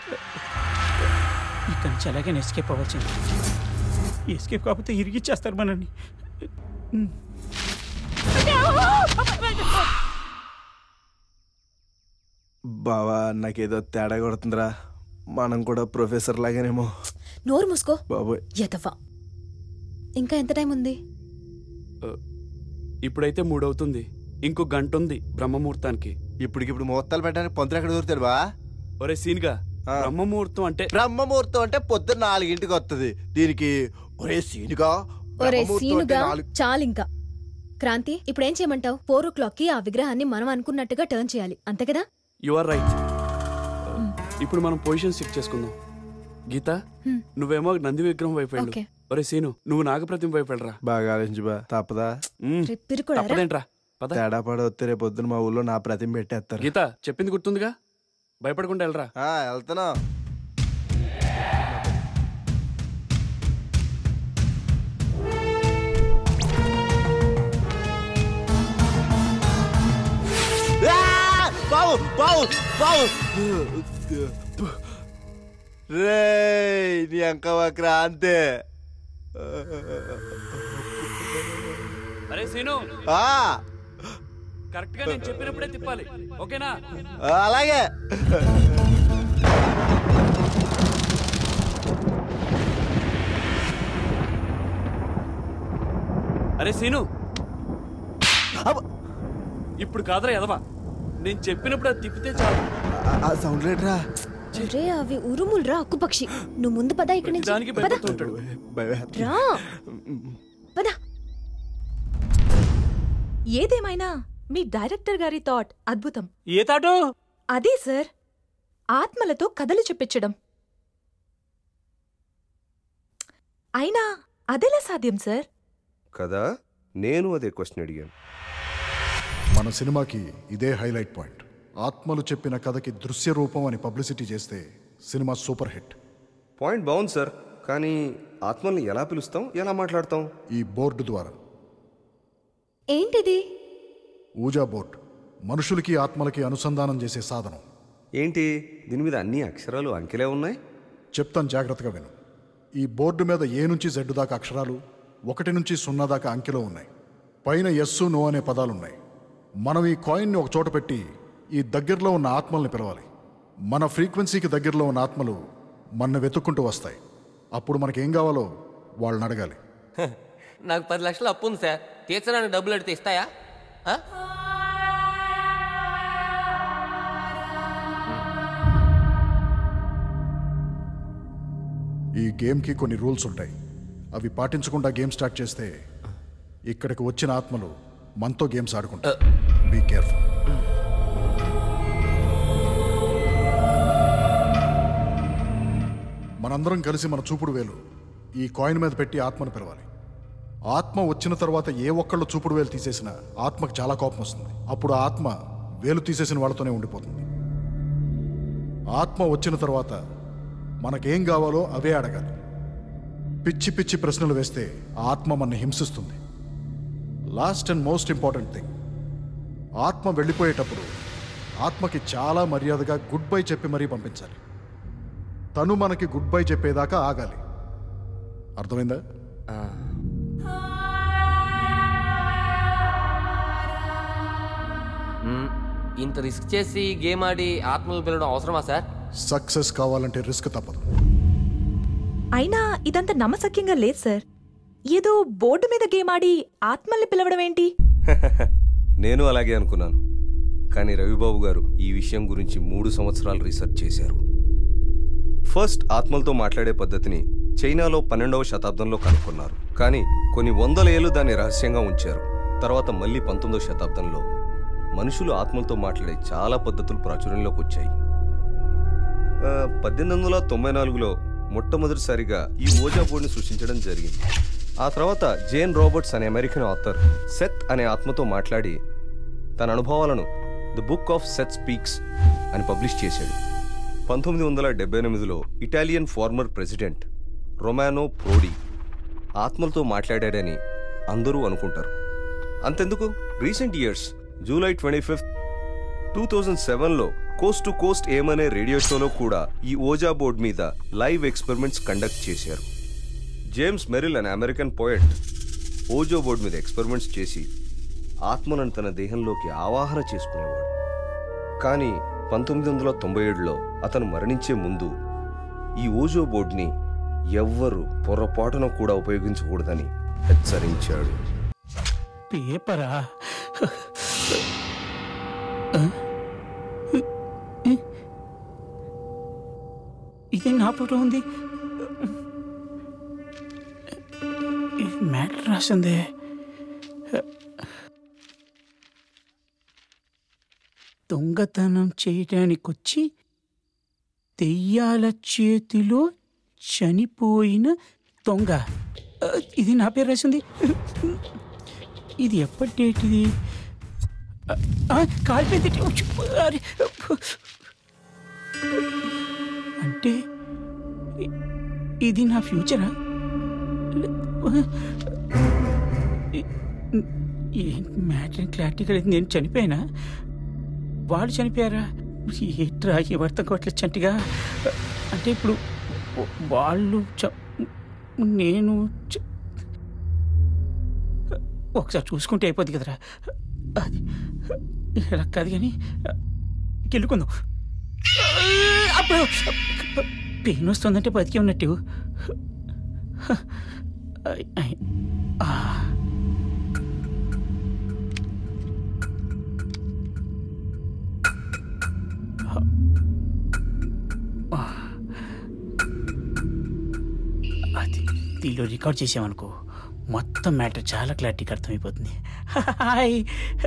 Speaker 8: ఇక్కడి నుంచి అలాగే ఎస్కేప్ అవ్వాల్సింది ఎస్కేప్ కాకపోతే ఇరిగిచ్చేస్తారు మనల్ని
Speaker 11: బావా నాకేదో తేడా కొడుతుందిరా మనం కూడా ప్రొఫెసర్ లాగానేమో
Speaker 12: నోరు మూసుకో
Speaker 11: బాబోయ్
Speaker 12: ఎదవా ఇంకా ఎంత టైం ఉంది
Speaker 6: ఇప్పుడైతే మూడవుతుంది ఇంకో గంట ఉంది బ్రహ్మముహూర్తానికి
Speaker 11: ఇప్పటికిప్పుడు ముహూర్తాలు పెట్టడానికి పొంతలు ఎక్కడ దొరుకుతాడు బా
Speaker 6: ఒరే సీన్గా బ్రహ్మముహూర్తం అంటే
Speaker 11: బ్రహ్మముహూర్తం అంటే పొద్దున్న నాలుగింటికి వస్తుంది దీనికి ఒరే సీనుగా
Speaker 12: ఒరే
Speaker 11: బ్రహ్మముహూర్తం అంటే
Speaker 12: సీనుగా
Speaker 11: నాలుగు-
Speaker 12: చాలింకా క్రాంతి ఇప్పుడేం చేయమంటావు ఫోర్ ఓ క్లాక్ కి ఆ విగ్రహాన్ని మనం అనుకున్నట్టుగా టర్న్ చేయాలి అంతే కదా
Speaker 6: యు ఆర్ రైట్ ఇప్పుడు మనం పొజిషన్ చెక్ చేసుకుందాం గీత
Speaker 12: హ్మ్.
Speaker 6: నువ్వేమో నంది విగ్రహం వైపు వెళ్ళు
Speaker 12: ఓకే.
Speaker 6: ఒరే సీను నువ్వు నాగప్రతిమ వైపు వెళ్ళరా
Speaker 11: బాగా ఆలోచించు బా తప్పదా
Speaker 12: రేపు పిరుకుడారా?
Speaker 6: తప్పదేంట్రా పద
Speaker 11: తేడా పడి వస్తే రేపు పొద్దున మా ఊళ్ళో నా ప్రతిమ పెట్టేస్తారు
Speaker 6: గీత చెప్పింది గుర్తుందిగా భయపడకుండా వెళ్ళరా
Speaker 11: ఆ, వెళ్తున్నా ఆ! బావు బావు బావు రే నీ అంకవ క్రాంతి
Speaker 6: అరే సీను
Speaker 11: ఆ,
Speaker 6: కరెక్ట్ గా నేను చెప్పినప్పుడే తిప్పాలి ఓకేనా
Speaker 11: అలాగే
Speaker 6: అరే సీను ఇప్పుడు కాదరా ఎదవా నేను చెప్పినప్పుడు అది తిప్పితే చాలు
Speaker 11: ఆ సౌండ్ లేట్రా
Speaker 12: ఒరే అవి ఉరుములురా అక్కుపక్షి నువ్వు ముందు పద ఇక్కడి నుంచి
Speaker 6: దానికి
Speaker 12: పద
Speaker 6: భయపడుతూ ఉంటాడు
Speaker 12: రా పద
Speaker 5: ఏదేమైనా మీ డైరెక్టర్ గారి థాట్ అద్భుతం
Speaker 15: ఏ తాటు
Speaker 5: అదే సార్ ఆత్మలతో కథలు చెప్పించడం అయినా అదెలా సాధ్యం సార్
Speaker 14: కదా నేను అదే క్వశ్చన్ అడిగాను
Speaker 7: మన సినిమాకి ఇదే హైలైట్ పాయింట్ ఆత్మలు చెప్పిన కథకి దృశ్య రూపం అని పబ్లిసిటీ చేస్తే సినిమా సూపర్ హిట్
Speaker 14: పాయింట్ బాగుంది సార్ కానీ ఆత్మల్ని ఎలా పిలుస్తాం ఎలా మాట్లాడతాం
Speaker 7: ఈ బోర్డు ద్వారా
Speaker 12: ఏంటిది
Speaker 7: ఊజా బోర్డ్ మనుషులకి ఆత్మలకి అనుసంధానం చేసే సాధనం
Speaker 14: ఏంటి దీని మీద అన్ని అక్షరాలు అంకెలే ఉన్నాయి
Speaker 7: చెప్తాను జాగ్రత్తగా విను ఈ బోర్డు మీద ఏ నుంచి జెడ్ దాకా అక్షరాలు ఒకటి నుంచి సున్నా దాకా అంకెలో ఉన్నాయి పైన ఎస్సు నో అనే పదాలున్నాయి మనం ఈ కాయిన్ని ఒక చోట పెట్టి ఈ దగ్గరలో ఉన్న ఆత్మల్ని పిలవాలి మన ఫ్రీక్వెన్సీకి దగ్గరలో ఉన్న ఆత్మలు మన వెతుక్కుంటూ వస్తాయి అప్పుడు మనకేం కావాలో వాళ్ళని అడగాలి
Speaker 9: నాకు పది లక్షలు అప్పు ఉంది సార్ తీర్చడానికి డబ్బులు అడిగితే ఇస్తాయా ఆ?
Speaker 7: ఈ గేమ్కి కొన్ని రూల్స్ ఉంటాయి అవి పాటించకుండా గేమ్ స్టార్ట్ చేస్తే ఇక్కడికి వచ్చిన ఆత్మలు మనతో గేమ్స్ ఆడుకుంటాయి బీ కేర్ఫుల్ మనందరం కలిసి మన చూపుడు వేలు ఈ కాయిన్ మీద పెట్టి ఆత్మను పిలవాలి ఆత్మ వచ్చిన తర్వాత ఏ ఒక్కళ్ళు చూపుడు వేలు తీసేసినా ఆత్మకు చాలా కోపం వస్తుంది అప్పుడు ఆ ఆత్మ వేలు తీసేసిన వాళ్ళతోనే ఉండిపోతుంది ఆత్మ వచ్చిన తర్వాత మనకేం కావాలో అవే అడగాలి పిచ్చి పిచ్చి ప్రశ్నలు వేస్తే ఆ ఆత్మ మన హింసిస్తుంది last and most important thing ఆత్మ వెళ్ళిపోయేటప్పుడు ఆత్మకి చాలా మర్యాదగా గుడ్ బై చెప్పి మరీ పంపించాలి తను మనకి గుడ్ బై చెప్పేదాకా ఆగాలి అర్థమైందా
Speaker 9: మ్మ్. ఇంత రిస్క్ చేసి గేమ్ ఆడి ఆత్మలు పిలవడం అవసరమా సార్
Speaker 7: సక్సెస్ కావాలంటే రిస్క్ తప్పదు
Speaker 5: అయినా ఇదంతా నమ్మసక్యంగా లేదు సార్ ఏదో బోర్డు మీద గేమ్ ఆడి ఆత్మల్ని పిలవడం ఏంటి
Speaker 14: నేను అలాగే అనుకున్నాను కానీ రవిబాబు గారు ఈ విషయం గురించి మూడు సంవత్సరాలు రీసెర్చ్ చేశారు ఫస్ట్ ఆత్మలతో మాట్లాడే పద్ధతిని చైనాలో పన్నెండవ శతాబ్దంలో కనుక్కున్నారు కానీ కొన్ని వందల ఏళ్ళు దాన్ని రహస్యంగా ఉంచారు తర్వాత మళ్ళీ పంతొమ్మిదవ శతాబ్దంలో మనుషులు ఆత్మలతో మాట్లాడే చాలా పద్ధతులు ప్రాచుర్యంలోకి వచ్చాయి ఆ, పద్దెనిమిది వందల తొంభై నాలుగులో మొట్టమొదటిసారిగా ఈ ఓజా బోర్డుని సృష్టించడం జరిగింది ఆ తర్వాత జేన్ రాబర్ట్స్ అనే అమెరికన్ ఆథర్ సెత్ అనే ఆత్మతో మాట్లాడి తన అనుభవాలను the book of Seth speaks అని పబ్లిష్ చేశాడు పంతొమ్మిది వందల డెబ్బై ఎనిమిదిలో Italian former president Romano Prodi ఆత్మలతో మాట్లాడాడని అందరూ అనుకుంటారు అంతెందుకు recent years July twenty fifth two thousand సెవెన్లో కోస్ట్ టు కోస్ట్ ఏమనే రేడియో షోలో కూడా ఈ ఓజా బోర్డ్ మీద లైవ్ ఎక్స్పెరిమెంట్స్ కండక్ట్ చేశారు జేమ్స్ మెరిల్ అనే అమెరికన్ పోయట్ ఓజో బోర్డ్ మీద ఎక్స్పెరిమెంట్స్ చేసి ఆత్మలను తన దేహంలోకి ఆవాహన చేసుకునేవాడు కానీ పంతొమ్మిది వందల తొంభై ఏడులో అతను మరణించే ముందు ఈ ఓజో బోర్డ్ని ఎవ్వరూ పొరపాటున కూడా ఉపయోగించకూడదని హెచ్చరించాడు
Speaker 8: పేపరా ఇది నా ఫోటో ఉంది మ్యాటర్ రాసిందే దొంగతనం చేయడానికి వచ్చి దెయ్యాల చేతిలో చనిపోయిన దొంగ ఆ, ఇది నా పేరు రాసింది ఇది ఎప్పటి డేట్ ఇది ఆ, కాలిపోయింది ఉచ్చు, అరే. అంటే ఇ- ఇది నా ఫ్యూచరా మ్యాటర్ క్లారిటీగా లేదు నేను చనిపోయినా వాళ్ళు చనిపోయారా ఏంట్రా ఎవరితో కొట్ల చంటిగా అంటే ఇప్పుడు వాళ్ళు చ- నేను చ- ఒకసారి చూసుకుంటే అయిపోద్ది కదరా అది ఇలా కాదు కానీ గెలుకుందాం అప్పుడు పెయిన్ వస్తుందంటే బతికి ఉన్నట్టు ఆ. అది దీనిలో రికార్డ్ చేసామనుకో మొత్తం మ్యాటర్ చాలా క్లారిటీగా అర్థమైపోతుంది హాయ్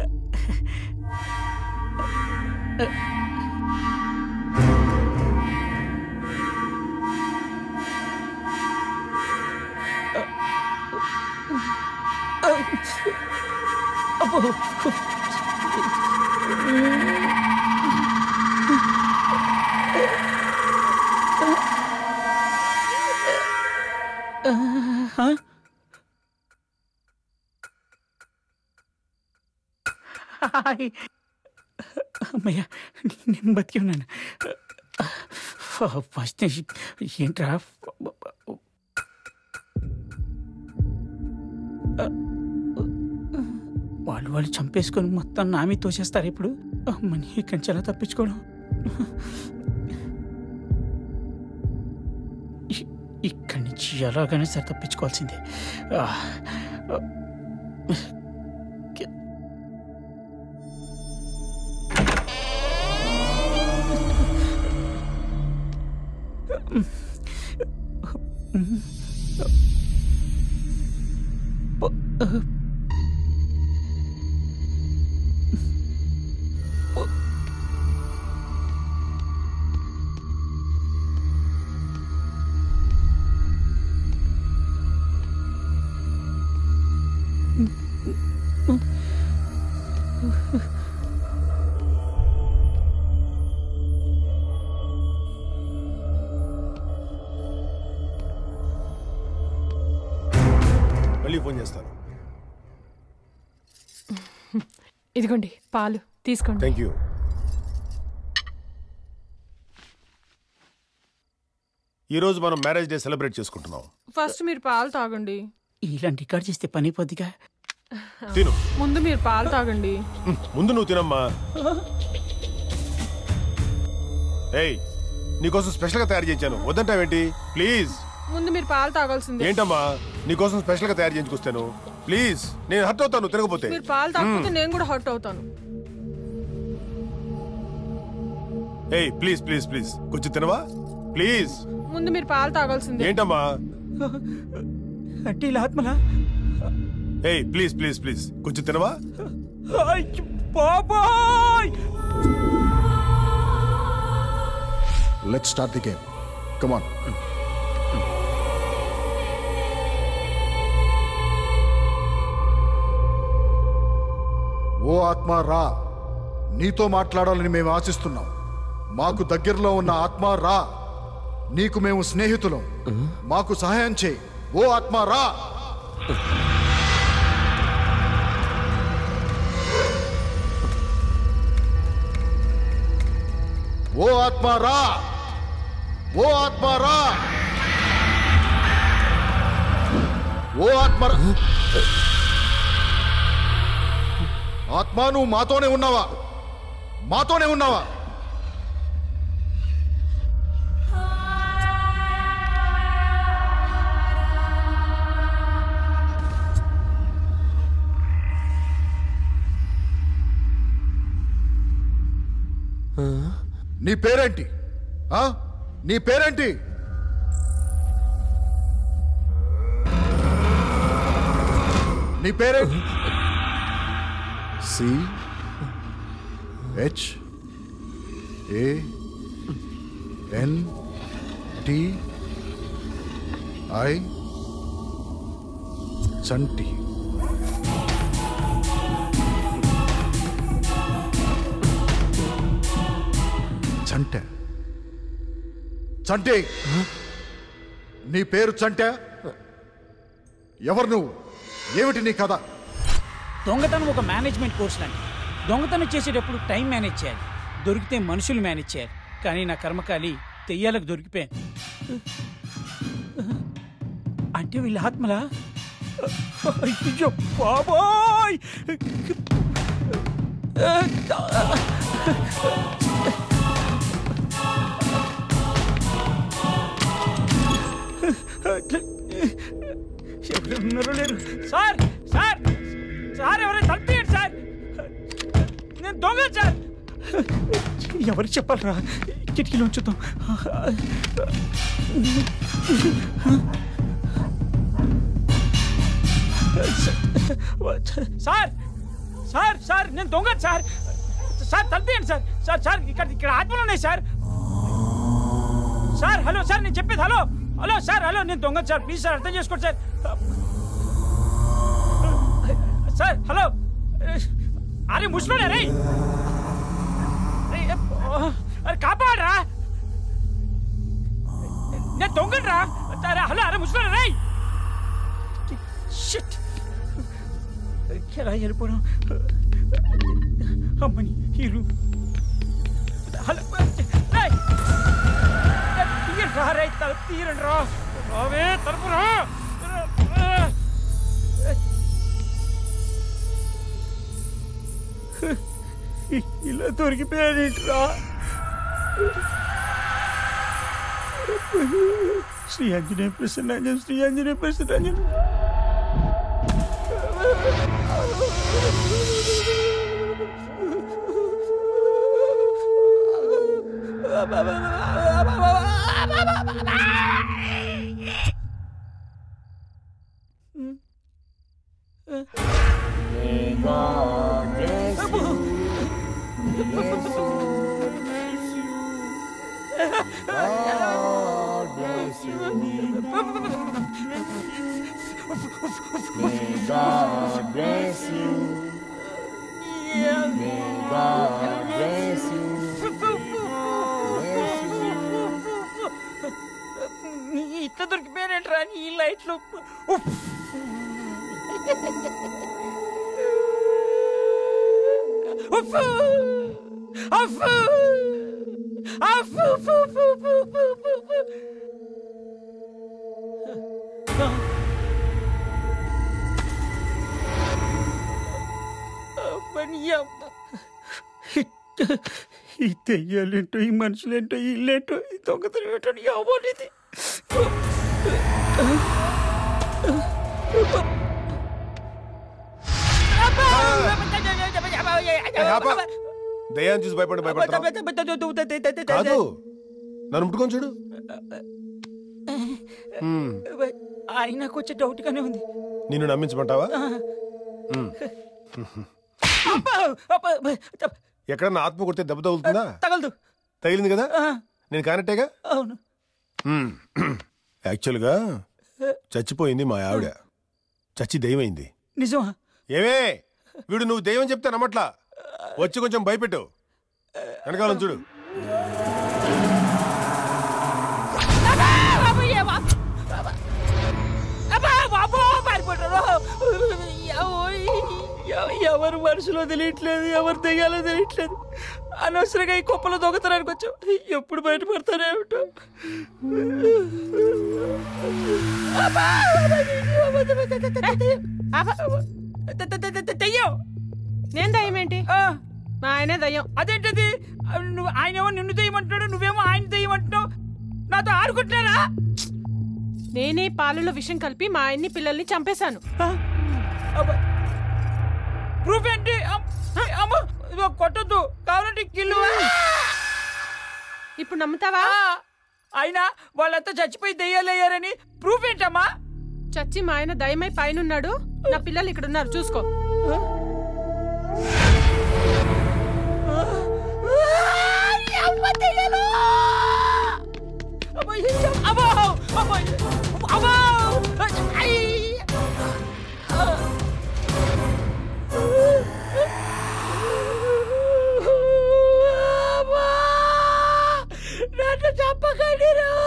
Speaker 8: Huh? హాయ్ అమ్మయ్య నేను బతికి ఉన్నాను ఫస్ట్ ఏంట్రా వాళ్ళు వాళ్ళు చంపేసుకొని మొత్తం నా మీద తోసేస్తారు ఇప్పుడు అమ్మని ఇక్కడి నుంచి ఎలా తప్పించుకోవడం ఇ- ఇక్కడి నుంచి ఎలాగైనా సరే తప్పించుకోవాల్సిందే ఆ, ఆ,
Speaker 17: మళ్ళీ ఫోన్ చేస్తాను
Speaker 16: ఇదిగోండి పాలు తీసుకోండి
Speaker 17: థ్యాంక్ యూ ఈరోజు మనం మ్యారేజ్ డే సెలబ్రేట్ చేసుకుంటున్నాం
Speaker 16: ఫస్ట్ మీరు పాలు తాగండి
Speaker 8: ఇలాంటి రికార్డ్ చేస్తే పని అయిపోద్దిగా
Speaker 17: తిను
Speaker 16: ముందు మీరు పాలు తాగండి
Speaker 17: ముందు నువ్వు తినమ్మా ఏయ్ నీకోసం స్పెషల్గా తయారు చేయించాను వద్దంటావేంటి ప్లీజ్
Speaker 16: ముందు మీరు పాలు తాగాల్సిందే
Speaker 17: ఏంటమ్మా నీకోసం స్పెషల్గా తయారు చేయించుకొస్తాను ప్లీజ్ నేను హర్ట్ అవుతాను తినకపోతే
Speaker 16: మీరు పాలు తాగకపోతే నేను కూడా హర్ట్ అవుతాను
Speaker 17: ఏయ్ ప్లీజ్ ప్లీజ్ ప్లీజ్ కొంచెం తినవా ప్లీజ్
Speaker 16: ముందు మీరు పాలు తాగాల్సిందే
Speaker 17: ఏంటమ్మా
Speaker 8: అంటే ఇలా ఆత్మలా
Speaker 17: ఏయ్ ప్లీజ్ ప్లీజ్ ప్లీజ్ కొంచెం తినవా
Speaker 8: బాబాయ్
Speaker 7: let start the game come on ఓ ఆత్మ రా నీతో మాట్లాడాలని మేము ఆశిస్తున్నాం మాకు దగ్గరలో ఉన్న ఆత్మ రా నీకు మేము స్నేహితులం మాకు సహాయం చేయి ఓ ఆత్మ రా ఓ ఆత్మ రా ఓ ఆత్మ రా ఓ ఆత్మ రా. ఆత్మ నువ్వు మాతోనే ఉన్నావా మాతోనే ఉన్నావా నీ పేరేంటి ఆ? నీ పేరేంటి నీ పేరేంటి C H A N T I Chanti చంట చంటి నీ పేరు చంట ఎవరు నువ్వు ఏమిటి నీ కథ
Speaker 8: దొంగతనం ఒక మేనేజ్మెంట్ కోర్స్ లాంటి దొంగతనం చేసేటప్పుడు టైం మేనేజ్ చేయాలి దొరికితే మనుషులు మేనేజ్ చేయాలి కానీ నా కర్మకాలి తెయ్యాలకు దొరికిపోయాను అంటే వీళ్ళ ఆత్మలా అయ్యో బాబోయ్ ఎవరు ఉన్నారో లేరు సార్ సార్ సార్ ఎవరైనా తలపియండి సార్ నేను దొంగ సార్ ఎవరికి చెప్పాలరా కిటికీలో ఉంచుతాం సార్ సార్ సార్ నేను దొంగ సార్ సార్ తలపియండి సార్ సార్ సార్ ఇక్కడ ఇక్కడ ఆత్మలు ఉన్నాయి సార్ సార్ హలో సార్ నేను చెప్పేది హలో హలో సార్ హలో నేను దొంగ సార్ ప్లీజ్ సార్ అర్థం చేసుకోండి సార్ సార్ హలో అరే ముసలోడే రే అరే, అరే కాపాడరా నేను దొంగనరా అరే హలో అరే ముసలోడే రే షిట్ ఎలా వెళ్ళిపోవడం అమ్మని హీరో హలో రేయ్! తీయండి రా రే తలుపు తీయండి రా రావే తలుపు రా ఇలా దొరికిపోయానేంట్రా Shri Anjaneya ప్రసన్నాంజన Shri Anjaneya ప్రసన్నాంజన
Speaker 2: May God bless you. May God bless you.
Speaker 8: ఇట్లా దొరికిపోయానేంట్రా నీ లైట్లు ఉఫ్. ఉఫ్. ఉఫ్. ఉఫ్, ఉఫ్, ఉఫ్, ఉఫ్, ఉఫ్, ఉఫ్, ఉఫ్. అమ్మని అమ్మ. ఈ తెయ్యాలేంటో ఈ మనుషులేంటో ఈ ఇల్లేంటో ఈ దొంగతనం ఏంటో నీ అవ్వనిది
Speaker 17: దయ్యాన్ని చూసి భయపడి భయపడతావు కాదు నన్ను ముట్టుకొని చూడు హ్మ్.
Speaker 8: ఆయనకు వచ్చే డౌట్ గానే ఉంది
Speaker 17: నిన్ను నమ్మించమంటావా హ్మ్.
Speaker 8: అబ్బా! అబ్బా! అబ్బా!
Speaker 17: ఎక్కడ నా ఆత్మ కొడితే దెబ్బ తగులుతుందా
Speaker 8: తగలదు
Speaker 17: తగిలింది కదా నేను కానట్టేగా
Speaker 8: అవును
Speaker 17: హ్మ్. యాక్చువల్గా చచ్చిపోయింది మా ఆవిడ చచ్చి దెయ్యమైంది
Speaker 8: నిజమా
Speaker 17: ఏమే వీడు నువ్వు దెయ్యం చెప్తే నమ్మట్లా వచ్చి కొంచెం భయపెట్టు వెనకాలం చూడు
Speaker 8: అబ్బా! బాబో! పారిపోతారు. ఎవ- ఎవరు మనుషులో తెలియట్లేదు ఎవరు తెగాలో తెలియట్లేదు అనవసరంగా ఈ కుప్పలో దొంగతనానికి వచ్చాం ఎప్పుడు బయటపడతానే ఏమిటో అబ్బా! దెయ్యం
Speaker 16: నేను దయ్యం ఏంటి మా ఆయనే దయ్యం
Speaker 8: అదేంటది నువ్వు ఆయనేమో నిన్ను దెయ్యమంటున్నాడు నువ్వేమో ఆయన దెయ్యమంటున్నావు నాతో ఆడుకుంటున్నారా
Speaker 16: నేనే పాలలో విషం కలిపి మా ఆయన్ని పిల్లల్ని చంపేశాను
Speaker 8: ప్రూఫ్ ఏంటి అమ్- అమ్మ ఇదిగో కొట్టొద్దు కావాలంటే కిల్లు
Speaker 16: ఇప్పుడు నమ్ముతావా
Speaker 8: అయినా వాళ్ళంతా చచ్చిపోయి దెయ్యాలయ్యారని ప్రూఫ్ ఏంటమ్మా
Speaker 16: చచ్చి మా ఆయన దయమై పైనున్నాడు నా పిల్లలు ఇక్కడ ఉన్నారు చూసుకో
Speaker 8: నన్ను చంపకండి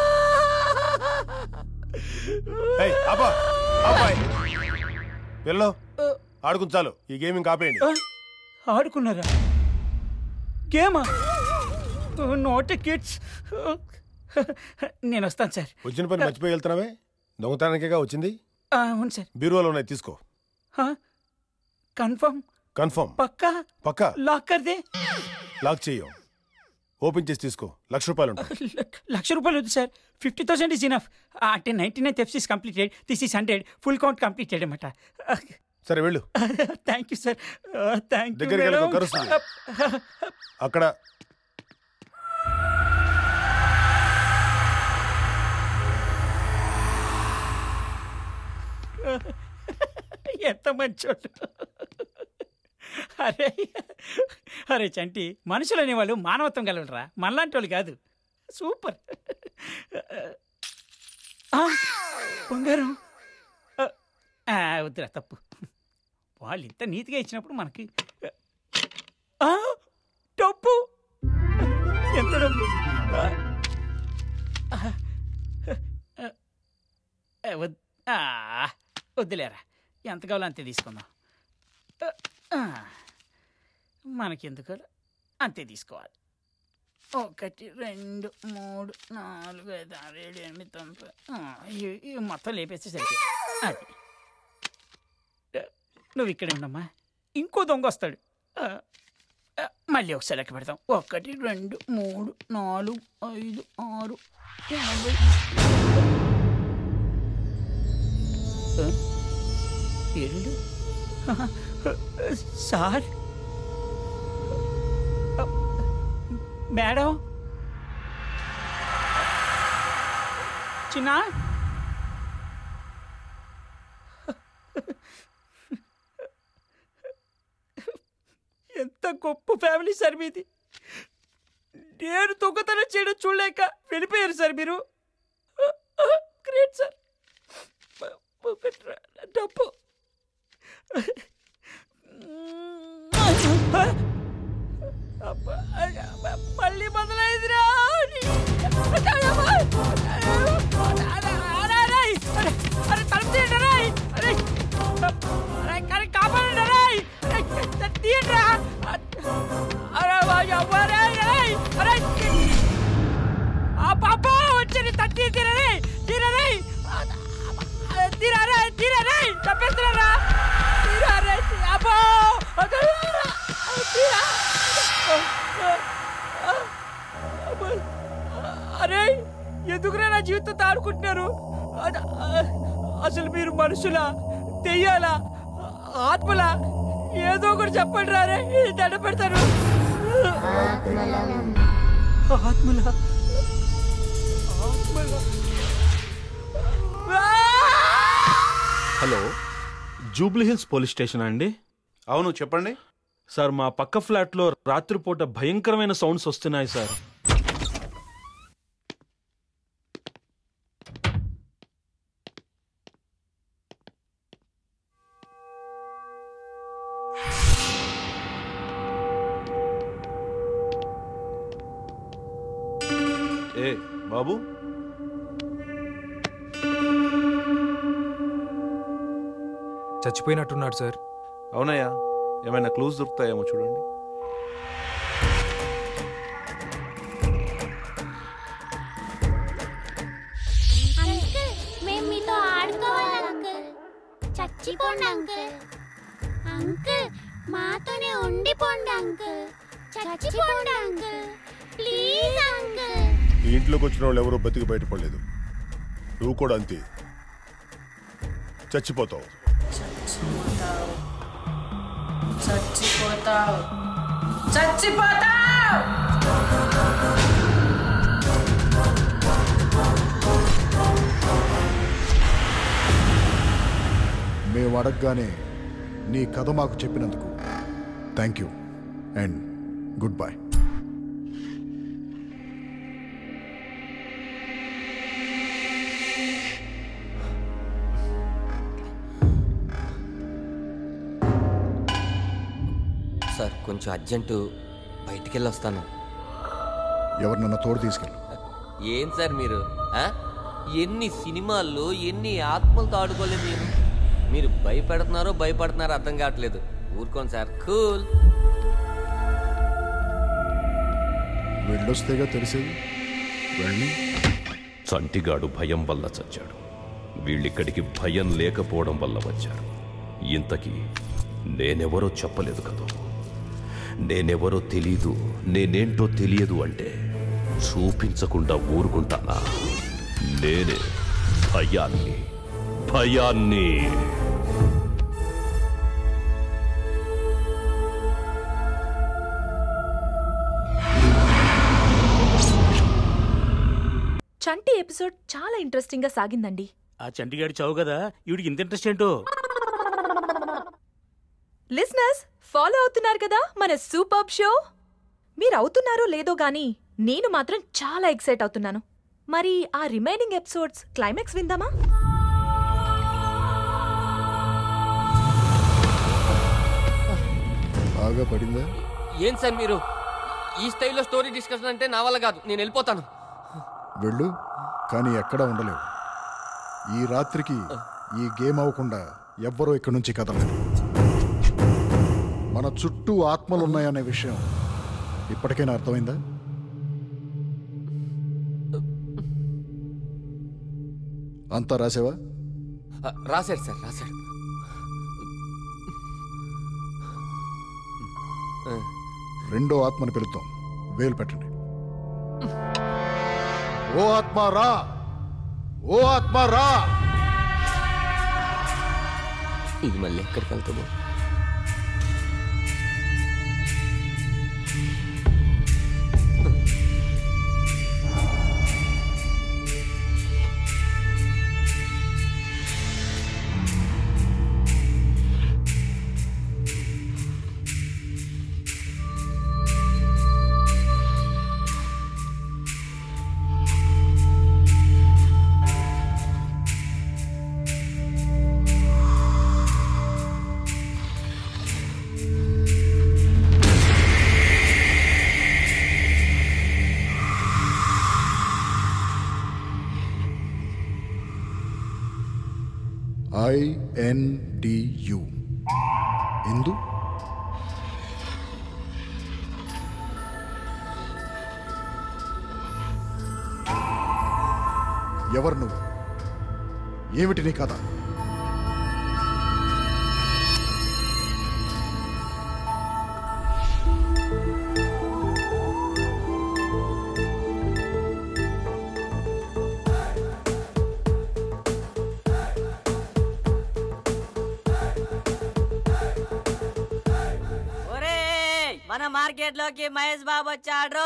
Speaker 17: ఏయ్, అబ్బా అబ్బాయి పిల్లలు ఆడుకుని చాలు ఈ గేమింగ్ ఆపేయండి
Speaker 8: ఆడుకున్నారా గేమా నోట్ కిడ్స్ నేను వస్తాను సార్
Speaker 17: వచ్చిన పని మర్చిపోయి వెళ్తున్నావే దొంగతనానికేగా వచ్చింది
Speaker 8: ఆ, అవును సార్
Speaker 17: బీరువాలో ఉన్నాయి తీసుకో
Speaker 8: కన్ఫర్మ్
Speaker 17: కన్ఫర్మ్
Speaker 8: పక్కా
Speaker 17: పక్కా
Speaker 8: లాక్ కర్దే
Speaker 17: లాక్ చెయ్యం ఓపెన్ చేసి తీసుకో లక్ష రూపాయలు ఉంటాయి
Speaker 8: లక్ష రూపాయలు వద్దు sir fifty thousand is enough అంటే నైన్టీ నైన్ తెప్సిస్ completed this is hundred full count completed అనమాట
Speaker 17: సరే వెళ్ళు
Speaker 8: thank you sir thank you
Speaker 17: దగ్గరికి వెళ్ళకు, కరుస్తుంది. అక్కడ
Speaker 8: ఎంత మంచోళ్ళు అరే అరే చంటి మనుషులు అనేవాళ్ళు మానవత్వం గలవరా మనలాంటి వాళ్ళు కాదు సూపర్ ఆ, బంగారం ఆ, ఆ, వద్దురా తప్పు వాళ్ళు ఇంత నీతిగా ఇచ్చినప్పుడు మనకి ఆ, డబ్బు ఎంత డబ్బు ఆ, ఆ, ఆ, ఆ, వద్- ఆ, వద్దులేరా ఎంత కావాలో అంతే తీసుకుందాం ఆ, మనకెందుకు అంతే తీసుకోవాలి ఒకటి రెండు మూడు నాలుగు ఐదు ఆరు ఏడు ఎనిమిది తొమ్మిది ఆ, ఇవి ఇవి మొత్తం లేపేస్తే సరిపోయి అది నువ్వు ఇక్కడే ఉండమ్మా ఇంకో దొంగ వస్తాడు ఆ, ఆ, మళ్ళీ ఒకసారి లెక్క పెడతాం ఒకటి రెండు మూడు నాలుగు ఐదు ఆరు ఎనభై ఆ, ఏడు సార్ మేడం చిన్న ఎంత గొప్ప ఫ్యామిలీ సార్ మీది నేను దొంగతనం చేయడం చూడలేక వెళ్ళిపోయారు సార్ మీరు గ్రేట్ సార్ డబ్బు అబ్బా, అబ్బా, మళ్ళీ మొదలైందిరా అరే తలుపు తీయండి రేయ్. అరే అరే కానీ కాపాడండి రేయ్. అరే తీయండి రా. అరే వాయ్ అవ్వరే రేయ్. అరే ఆ పాప వచ్చి తట్టి తీరరే తీరరే తీరారే తీరరే తప్పేస్తున్నారా తీరారే అబ్బో తీరా అరే ఎందుకురా నా జీవితంతో ఆడుకుంటున్నారు అద- అసలు మీరు మనుషులా తెయ్యాలా ఆత్మలా ఏదో ఒకటి చెప్పండి రారే దండ పెడతారు ఆత్మలా ఆత్మలా
Speaker 18: hello Jubilee Hills police station అండి
Speaker 19: అవును చెప్పండి
Speaker 18: సార్ మా పక్క ఫ్లాట్లో రాత్రిపూట భయంకరమైన సౌండ్స్ వస్తున్నాయి సార్
Speaker 19: ఏ బాబు
Speaker 10: చచ్చిపోయినట్టున్నాడు సార్
Speaker 19: అవునయ్యా ఏమైనా క్లూస్ దొరుకుతాయేమో చూడండి
Speaker 20: అంకుల్ మేము మీతో ఆడుకోవాలి అంకుల్ చచ్చిపోండి అంకుల్ అంకుల్ మాతోనే ఉండిపోండి అంకుల్ చచ్చిపోండి అంకుల్ ప్లీజ్ అంకుల్
Speaker 17: ఈ ఇంట్లోకి వచ్చిన వాళ్ళు ఎవరూ బతికి బయటపడలేదు నువ్వు కూడా అంతే చచ్చిపోతావు
Speaker 21: చచ్చిపోతావు చచ్చిపోతావు
Speaker 7: మేము అడగగానే నీ కథ మాకు చెప్పినందుకు thank you and goodbye
Speaker 9: sir కొంచెం అర్జెంటు బయటికి వెళ్ళి వస్తాను
Speaker 7: ఎవరినన్నా తోడు తీసుకెళ్ళు
Speaker 9: ఏం సార్ మీరు ఆ? ఎన్ని సినిమాల్లో ఎన్ని ఆత్మలతో ఆడుకోలేదు నేను మీరు భయపెడుతున్నారో భయపడుతున్నారో అర్థం కావట్లేదు ఊరుకోండి సార్ కూల్
Speaker 7: వెళ్ళొస్తేగా తెలిసేది వెళ్ళి
Speaker 4: చంటిగాడు భయం వల్ల చచ్చాడు వీళ్ళిక్కడికి భయం లేకపోవడం వల్ల వచ్చారు ఇంతకీ నేనెవరో చెప్పలేదు కదా నేనెవరో తెలీదు నేనేంటో తెలియదు అంటే చూపించకుండా ఊరుకుంటానా నేనే భయాన్ని భయాన్ని
Speaker 5: చంటి ఎపిసోడ్ చాలా ఇంట్రెస్టింగ్ గా సాగిందండి
Speaker 15: ఆ చంటిగాడి చావు కదా ఈవిడికి ఇంత ఇంట్రెస్ట్ ఏంటో
Speaker 5: లిసనర్స్ ఫాలో అవుతున్నారు కదా మన సూపర్ షో మీరు అవుతున్నారో లేదో గానీ నేను మాత్రం చాలా ఎక్సైట్ అవుతున్నాను మరి ఆ రిమైనింగ్ ఎపిసోడ్స్ క్లైమాక్స్ విందామా
Speaker 7: బాగా పడిందా
Speaker 9: ఏం సార్ మీరు ఈ స్టైల్లో స్టోరీ డిస్కషన్ అంటే నా వల్ల కాదు నేను వెళ్ళిపోతాను
Speaker 7: వెళ్ళు కానీ ఎక్కడా ఉండలేవు ఈ రాత్రికి ఈ గేమ్ అవ్వకుండా ఎవ్వరూ ఇక్కడి నుంచి కదలరు మన చుట్టూ ఆత్మలు ఉన్నాయనే విషయం ఇప్పటికైనా అర్థమైందా అంతా రాసావా
Speaker 9: ఆ, రాశాడు సార్ రాశాడు ఆ,
Speaker 7: రెండో ఆత్మని పిలుద్దాం వేలు పెట్టండి ఓ ఆత్మ రా ఓ ఆత్మ రా
Speaker 9: ఇది మళ్ళీ ఎక్కడికి వెళ్తుందో
Speaker 7: ఐఎన్డియు ఎందు ఎవరు నువ్వు ఏమిటి నీ కథ
Speaker 21: ఒరేయ్ మన మార్కెట్ లోకి మహేష్ బాబు వచ్చాడు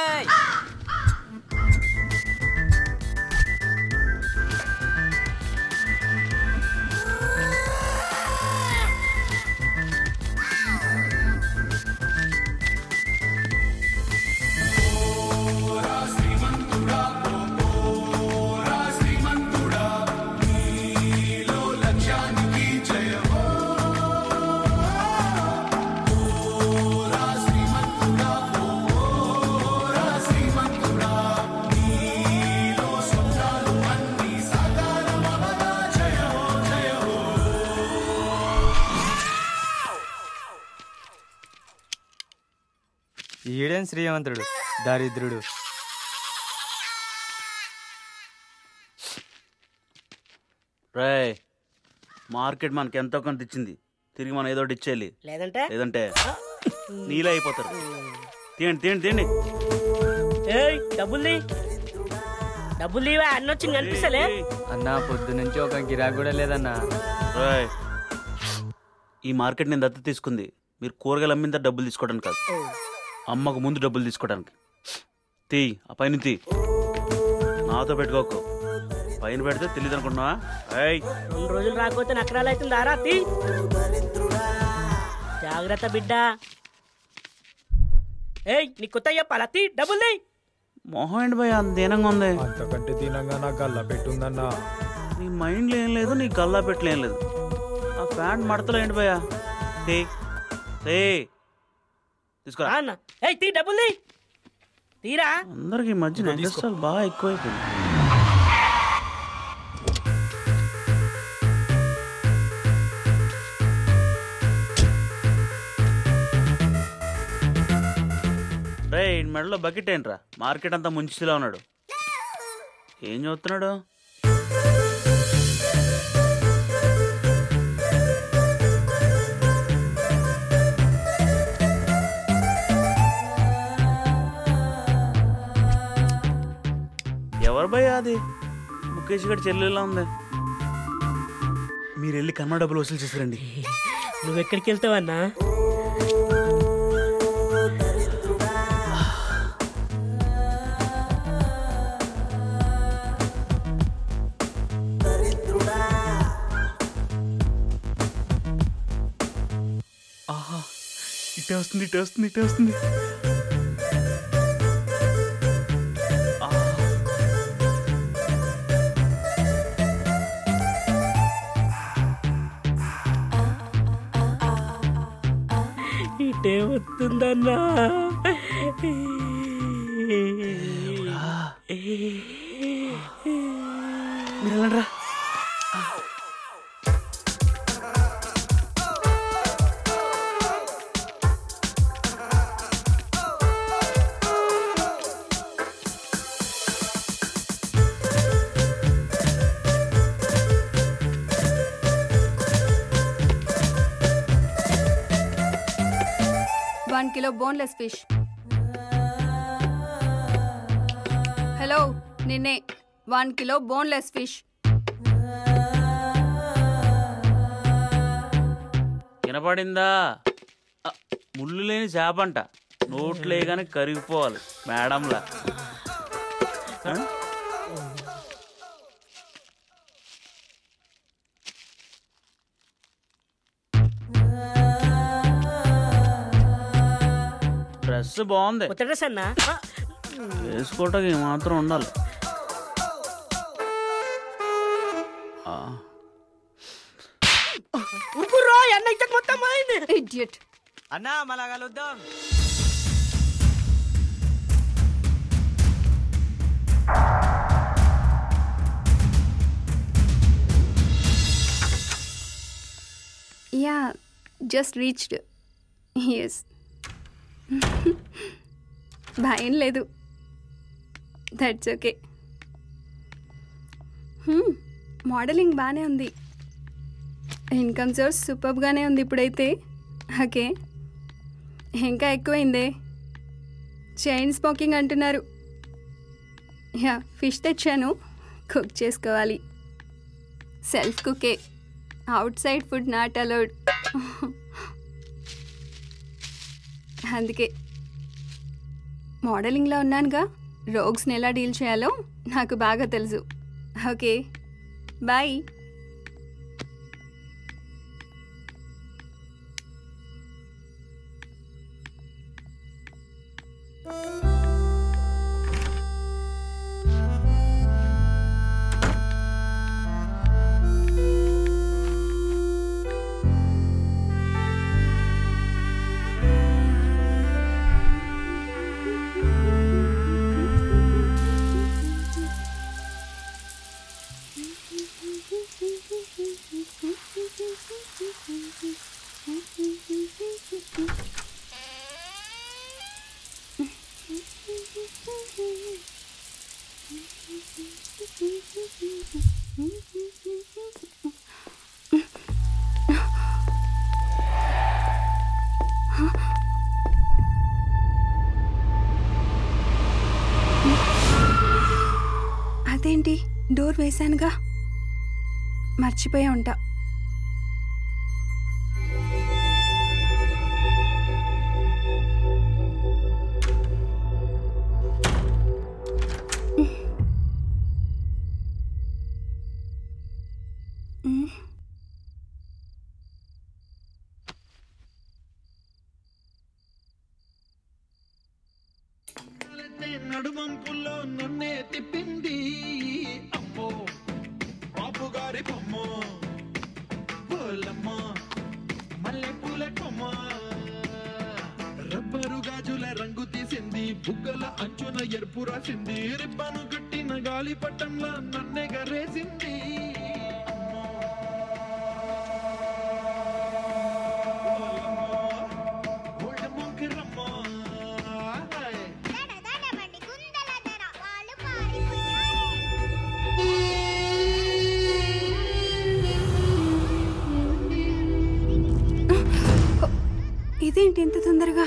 Speaker 22: ఈడేం శ్రీమంతుడు దరిద్రుడు
Speaker 23: రే మార్కెట్ మనకి ఎంతో కొంత ఇచ్చింది తిరిగి మనం ఏదో ఒకటి ఇచ్చేయాలి
Speaker 21: లేదంటే
Speaker 23: లేదంటే నీళ్ళే అయిపోతారు తీయండి తీయండి తీయండి
Speaker 21: ఏయ్ డబ్బుల్ని డబ్బులు లేవా అన్న వచ్చి కనిపిస్తలే
Speaker 22: అన్నా పొద్దు నుంచి ఒక గిరాకు కూడా లేదన్నా
Speaker 23: రేయ్, ఈ మార్కెట్ నేను దత్త తీసుకుంది మీరు కూరగాయలు అమ్మిన తర్వాత డబ్బులు తీసుకోవడానికి కాదు అమ్మకు ముందు డబ్బులు తీసుకోవడానికి తీ ఆ పైన తీ నాతో పెట్టుకోకు పైన పెడితే తెలియదు అనుకుంటున్నావా ఏయ్
Speaker 1: రెండు రోజులు రాకపోతే నకరాలు అవుతుంది ఆరా తీ జాగ్రత్త బిడ్డ ఏయ్ నీ కొత్త చెప్పాలా తీ డబ్బులు తీ
Speaker 23: మొహం ఏంటి భయ అంత దీనంగా ఉంది
Speaker 10: అంతకంటే దీనంగా నా గల్లా పెట్టుందన్నా
Speaker 23: నీ మైండ్లో ఏం లేదు నీ గల్లా పెట్లు ఏం లేదు ఆ ప్యాంట్ మడతలో ఏంటి భయ తే తే తీసుకురా
Speaker 1: అన్న ఏయ్ తీ డబ్బులు తీ తీరా
Speaker 23: అందరికి ఈ మధ్య నెగస్ట్రాల్ బాగా ఎక్కువైపోయింది రే ఈ మెడలో బకెట్ ఏంట్రా మార్కెట్ అంతా ముంచిలా ఉన్నాడు ఏం చూస్తున్నాడు ఎవరు భయ్యా అది ముఖేష్ గడి చెల్లెలా ఉంది మీరు వెళ్ళి కన్నా డబ్బులు వసూలు చేసారండి
Speaker 1: నువ్వు ఎక్కడికి వెళ్తావన్నా
Speaker 23: ఆహా ఇటే వస్తుంది ఇటే వస్తుంది ఇటే వస్తుంది ఆహా.
Speaker 1: ఇటే వస్తుందన్నా
Speaker 23: మీరు వెళ్ళండి రా
Speaker 3: one kilo boneless fish hello నిన్నే వన్ కిలో బోన్లెస్ ఫిష్
Speaker 23: వినపడిందా ఆ, ముళ్ళు లేని చేప అంట నోట్లో కానీ కరిగిపోవాలి మేడంలా ఆ? డ్రెస్ బాగుంది
Speaker 1: కొత్త డ్రెస్ అన్నా
Speaker 23: వేసుకోవటానికి మాత్రం ఉండాలి ఆ,
Speaker 1: ఉరుకుర్రో అన్న ఇచ్చక మొత్తం పోయింది
Speaker 3: ఇడియట్
Speaker 21: అన్నా మళ్ళా కలుద్దాం
Speaker 3: యా జస్ట్ రీచ్డ్ ఎస్ భయం లేదు దట్స్ ఓకే మోడలింగ్ బాగానే ఉంది ఇన్కమ్ సోర్స్ సూపర్గానే ఉంది ఇప్పుడైతే ఓకే ఇంకా ఎక్కువైందే చైన్ స్మోకింగ్ అంటున్నారు యా ఫిష్ తెచ్చాను కుక్ చేసుకోవాలి సెల్ఫ్ కుకే outside food not allowed అందుకే మోడలింగ్లో ఉన్నానుగా రోగ్స్ని ఎలా డీల్ చేయాలో నాకు బాగా తెలుసు ఓకే బాయ్ అదేంటి డోర్ వేశానుగా మర్చిపోయా ఉంటా
Speaker 6: నడుమంపుల్లో నన్నే తిప్పింది అమ్మో బాపు గారి బొమ్మ పోలమ్మ మల్లె పూల కొమ్మ రబ్బరు గాజుల రంగు తీసింది బుగ్గల అంచున ఎరుపు రాసింది రిబ్బను కట్టిన గాలి పట్టంలా నన్నే గరేసింది
Speaker 3: ఇదేంటి ఇంత తొందరగా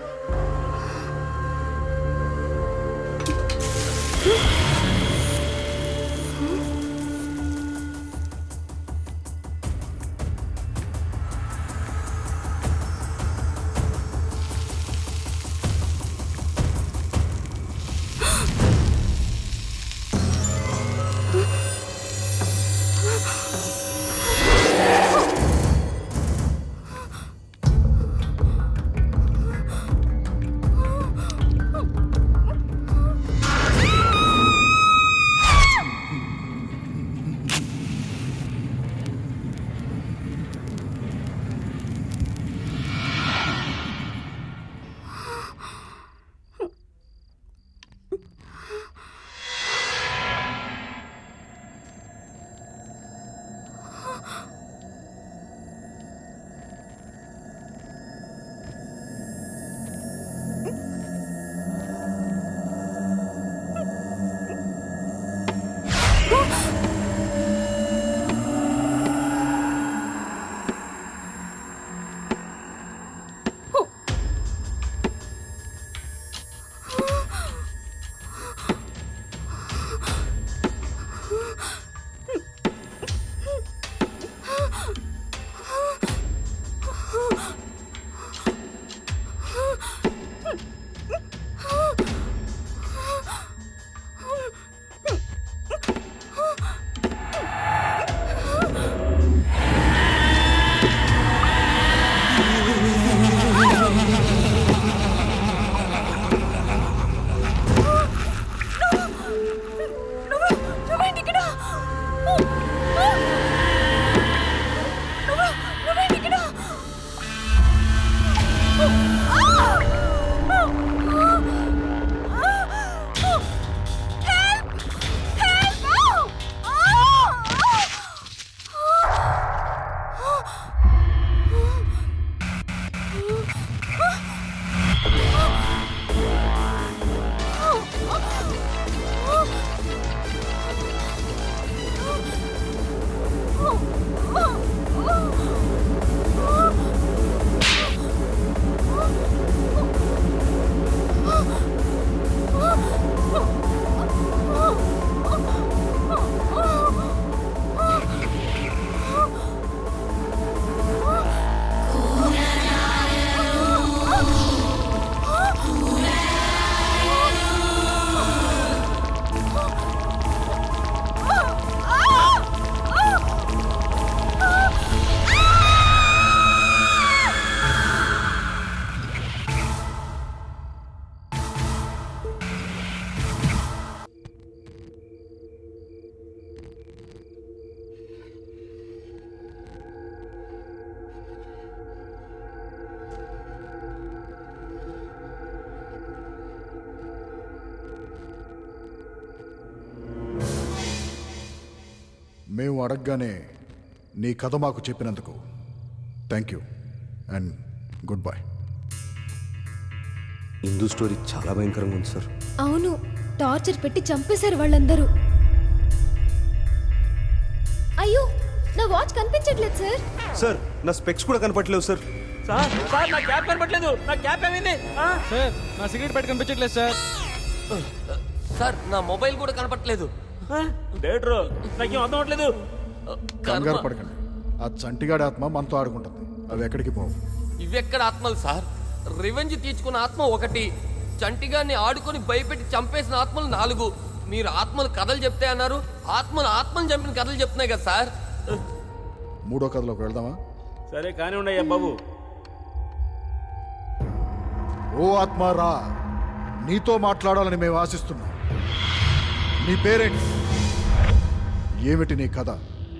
Speaker 7: మేము అడగగానే నీ కథ మాకు చెప్పినందుకు thank you and goodbye
Speaker 14: Hindu story చాలా భయంకరంగా ఉంది సార్
Speaker 12: అవును టార్చర్ పెట్టి చంపేశారు వాళ్ళందరూ అయ్యో నా వాచ్ కనిపించట్లేదు సార్
Speaker 14: సార్ నా స్పెక్స్ కూడా కనపట్లేవు సార్
Speaker 15: సార్ సార్ నా క్యాప్ కనపట్లేదు నా క్యాప్ ఏమైంది
Speaker 22: సార్ నా సిగరెట్ పెట్టి కనిపించట్లేదు సార్
Speaker 9: సార్ నా మొబైల్ కూడా కనపట్లేదు
Speaker 15: డేట్రో నాకేం అర్థం అవట్లేదు
Speaker 7: కంగారు పడకండి ఆ చంటిగాడి ఆత్మ మనతో ఆడుకుంటుంది అవి ఎక్కడికి పోవు
Speaker 9: ఇవెక్కడ ఆత్మలు సార్ రివెంజ్ తీర్చుకున్న ఆత్మ ఒకటి చంటిగాన్ని ఆడుకొని భయపెట్టి చంపేసిన ఆత్మలు నాలుగు మీరు ఆత్మలు కథలు చెప్తే అన్నారు ఆత్మలు ఆత్మలు చంపిన కథలు చెప్తున్నాయి కదా సార్
Speaker 7: మూడో కథలోకి వెళ్దామా
Speaker 15: సరే కానీ ఉండయ్యా బాబు
Speaker 7: ఓ ఆత్మ రా నీతో మాట్లాడాలని మేము ఆశిస్తున్నాం నీ పేరేంటి ఏమిటి నీ కథ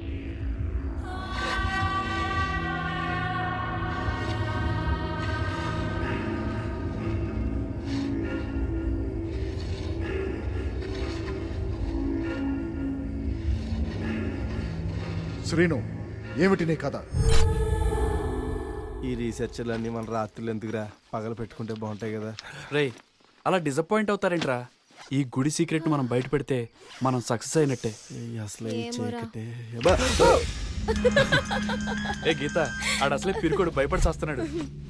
Speaker 7: శ్రీను ఏమిటి నీ కథ
Speaker 2: ఈ రీసెర్చ్లు అన్నీ మన రాత్రులు ఎందుకురా పగలు పెట్టుకుంటే బాగుంటాయి కదా
Speaker 11: రేయ్ అలా డిసప్పాయింట్ అవుతారేంట్రా ఈ గుడి సీక్రెట్ మనం బయట పెడితే మనం సక్సెస్ అయినట్టే
Speaker 2: అసలు
Speaker 11: ఈ
Speaker 12: ఏమోరా.
Speaker 11: చీకటే. అబ్బా. ఏ గీత ఆడ అసలే పిరుకోడు భయపడి చేస్తున్నాడు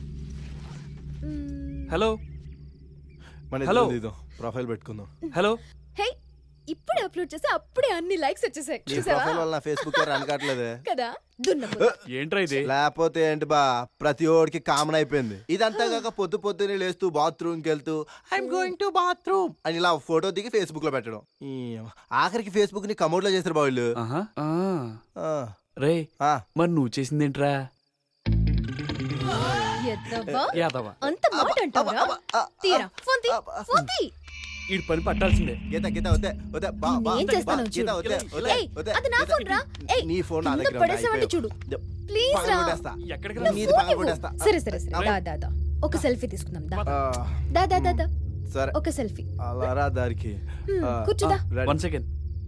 Speaker 11: హలో
Speaker 2: మన
Speaker 11: హలో.
Speaker 2: ఇద్దరం దిగుదాం ప్రొఫైల్ పెట్టుకుందాం
Speaker 11: హలో
Speaker 12: హే ఇప్పుడే అప్లోడ్ చేస్తే అప్పుడే అన్ని లైక్స్ వచ్చేసాయి
Speaker 2: నీ
Speaker 12: చూసావా
Speaker 2: ప్రొఫైల్ వల్ల నా ఫేస్బుక్ రన్ కావట్లేదే
Speaker 12: కదా దున్నపోతు.
Speaker 11: ఏంట్రా ఇది
Speaker 2: లేకపోతే ఏంటి బా ప్రతి ఓడికి కామన్ అయిపోయింది ఇదంతా కాక పొద్దు పొద్దునే లేస్తూ బాత్రూమ్ కి వెళ్తూ ఐఎమ్ గోయింగ్ టు బాత్రూమ్ అని ఇలా ఫోటో దిగి ఫేస్బుక్ లో పెట్టడం ఈ ఆఖరికి ఫేస్బుక్ ని కమోడ్ లో చేస్తారు బావులు
Speaker 11: ఆహా. ఆ. రే మరి నువ్వు చేసిందేంట్రా
Speaker 12: ఎద్దవ్వా?
Speaker 11: యాదవ
Speaker 12: అంత మాట అంటావురా తీరా ఫోన్ తీ ఫోన్ తీ
Speaker 11: ఈ పని పట్టాల్సిందే
Speaker 2: గీత గీత వద్దే వద్దే బా బా
Speaker 12: ఏం
Speaker 2: బా,
Speaker 12: చేస్తానో
Speaker 2: గీత
Speaker 12: చూడు.
Speaker 2: వద్దే వద్దే
Speaker 12: ఏయ్,
Speaker 2: వద్దే
Speaker 12: అది నా
Speaker 2: గీత,
Speaker 12: ఫోన్ రా ఏయ్
Speaker 2: నీ ఫోన్ నా
Speaker 12: కింద
Speaker 2: దగ్గర ఉంది,
Speaker 12: పడేసావంటే
Speaker 2: అయిపోయావు.
Speaker 12: చూడు ప్లీజ్ రా
Speaker 2: పగలగొట్టేస్తా.
Speaker 11: ఎక్కడికి
Speaker 12: నా
Speaker 2: నీది
Speaker 12: ఫోన్
Speaker 2: పగలగొట్టేస్తా.
Speaker 12: ఇవ్వు. సరే సరే సరే దా దా దా ఒక సెల్ఫీ తీసుకుందాం దా
Speaker 2: ఆ,
Speaker 12: దా దా దా దా
Speaker 2: సరే
Speaker 12: ఒక సెల్ఫీ
Speaker 2: అలా రా దారికి
Speaker 12: హ్మ్,
Speaker 2: ఆ,
Speaker 12: కూర్చోదా.
Speaker 2: ఆ, రెడీ.
Speaker 11: వన్ సెకండ్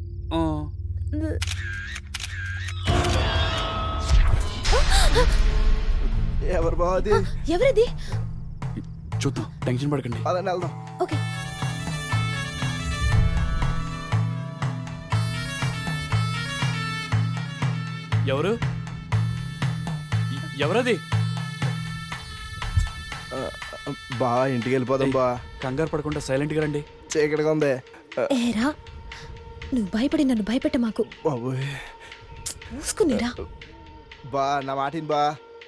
Speaker 2: ఎవరు బాది
Speaker 12: ఎవరిది
Speaker 11: చూద్దాం టెన్షన్ పడకండి
Speaker 2: అలా వెళ్దాం
Speaker 12: ఓకే
Speaker 11: ఎవరు ఎ- ఎవరది
Speaker 2: బా ఇంటికి వెళ్ళిపోదాం బా
Speaker 11: కంగారు పడకుండా సైలెంట్ గా రండి
Speaker 2: చీకటిగా ఉంది ఆ,
Speaker 12: ఏరా నువ్వు భయపడి నన్ను భయపెట్ట మాకు
Speaker 2: బాబోయ్
Speaker 12: మూసుకునిరా
Speaker 2: బా నా మాటిని బా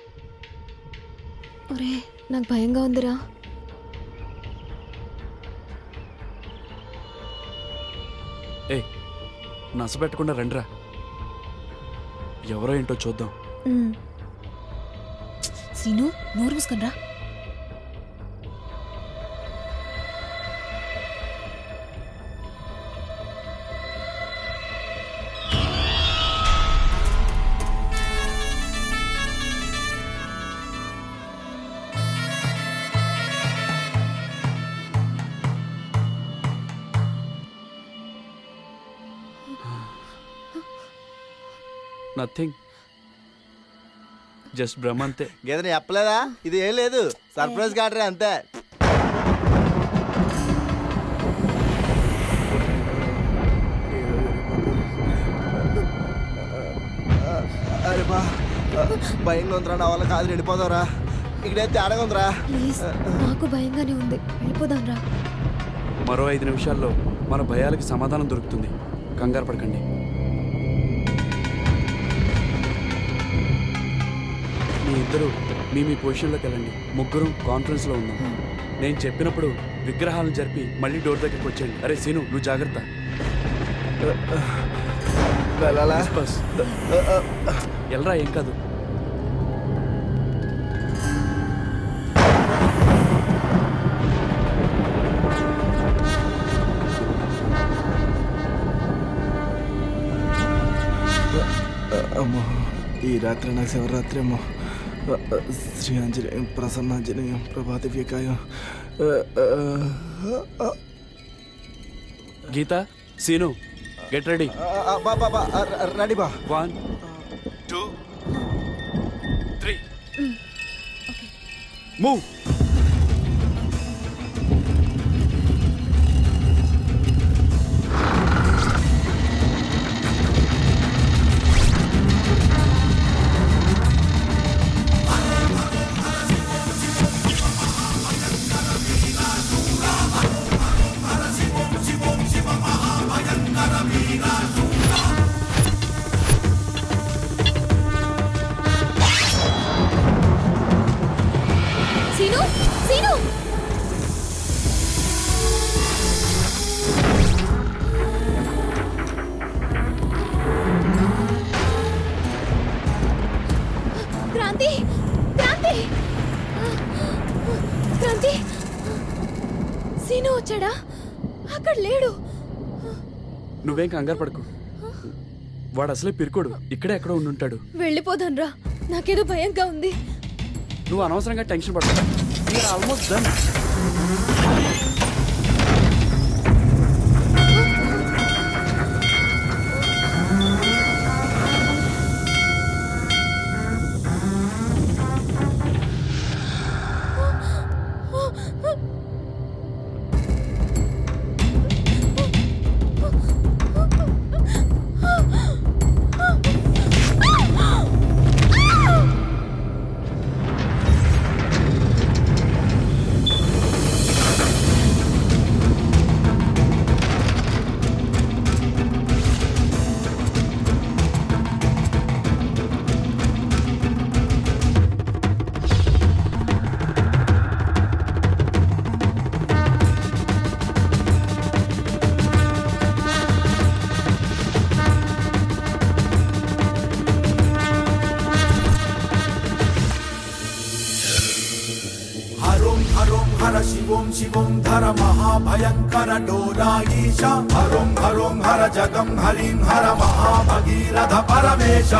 Speaker 12: ఒరే నాకు భయంగా ఉందిరా
Speaker 11: ఏ నస పెట్టకుండా రండిరా ఎవరో ఏంటో చూద్దాం
Speaker 12: ఉమ్. సీను నోరు మూసుకునిరా
Speaker 11: నథింగ్ జస్ట్ భ్రమ అంతే
Speaker 2: గీతని చెప్పలేదా ఇది ఏం లేదు సర్ప్రైజ్ కాటరే అంతే అరే బా భయంగా ఉందిరా నా వల్ల కాదు వెళ్ళిపోదావురా ఇక్కడే తేడాగా ఉందిరా
Speaker 12: ప్లీజ్ నాకు భయంగానే ఉంది వెళ్ళిపోదాం రా
Speaker 11: మరో ఐదు నిమిషాల్లో మన భయాలకి సమాధానం దొరుకుతుంది కంగారు పడకండి మీ ఇద్దరు మీ మీ పొజిషన్లోకి వెళ్ళండి ముగ్గురు కాన్ఫరెన్స్లో ఉన్నాం నేను చెప్పినప్పుడు విగ్రహాలను జరిపి మళ్ళీ డోర్ దగ్గరికి వచ్చేయండి అరే సీను నువ్వు జాగ్రత్త
Speaker 2: వెళ్ళాలా
Speaker 11: బస్ ఎల్రా ఏం కాదు
Speaker 2: అమ్మో ఈ రాత్రి నాకు శివరాత్రి అమ్మో శ్రీ ఆంజనేయం ప్రసన్నాంజనేయం ప్రభాతి వికాయం
Speaker 11: Geetha Seenu get ready
Speaker 2: ready బా
Speaker 11: one two three move
Speaker 12: Seenu Seenu వచ్చాడా అక్కడ లేడు
Speaker 11: నువ్వేం కంగారు పడకు వాడు అసలే పిరుకోడు ఇక్కడే ఎక్కడో ఉండుంటాడు
Speaker 12: వెళ్ళిపోదాం రా నాకేదో భయంగా ఉంది
Speaker 11: నువ్వు అనవసరంగా టెన్షన్ పడతావు ఆల్మోస్ట్ డన్
Speaker 8: హరోం హరోం హర శివోం శివోం ధర మహాభయంకర డోరాయీశ హరోం హరోం హర జగం హరిం హర మహాభగీరథ పరమేశ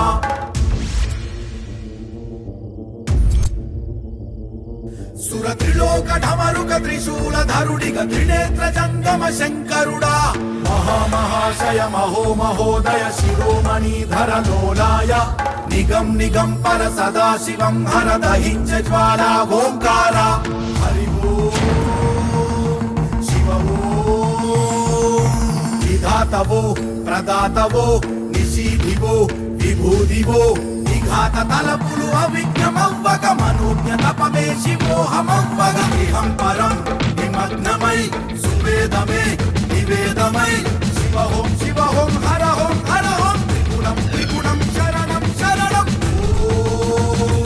Speaker 8: సురత్రిలోక ఢమరుక త్రిశూల ధరుడిగ త్రినేత్ర జంగమ శంకరుడా మహామహాశయ మహో మహోదయ శిరోమణి ధర లోలాయ నిగం నిగం పర సదాశివం హర దహించ జ్వాలా ఓంకార హరి ఓం శివ ఓం విధాతవో ప్రదాతవో నిశీధివో విభూదివో విఘాత తలపులు అవిఘ్నమవ్వగ మనోజ్ఞ తపమే శివోహమవ్వగ ఇహం పరం నిమగ్నమై సువేదమే నివేదమై శివ హోం శివ హోం హర హోం హర హోం త్రిగుణం త్రిగుణం శరణం శరణం ఓం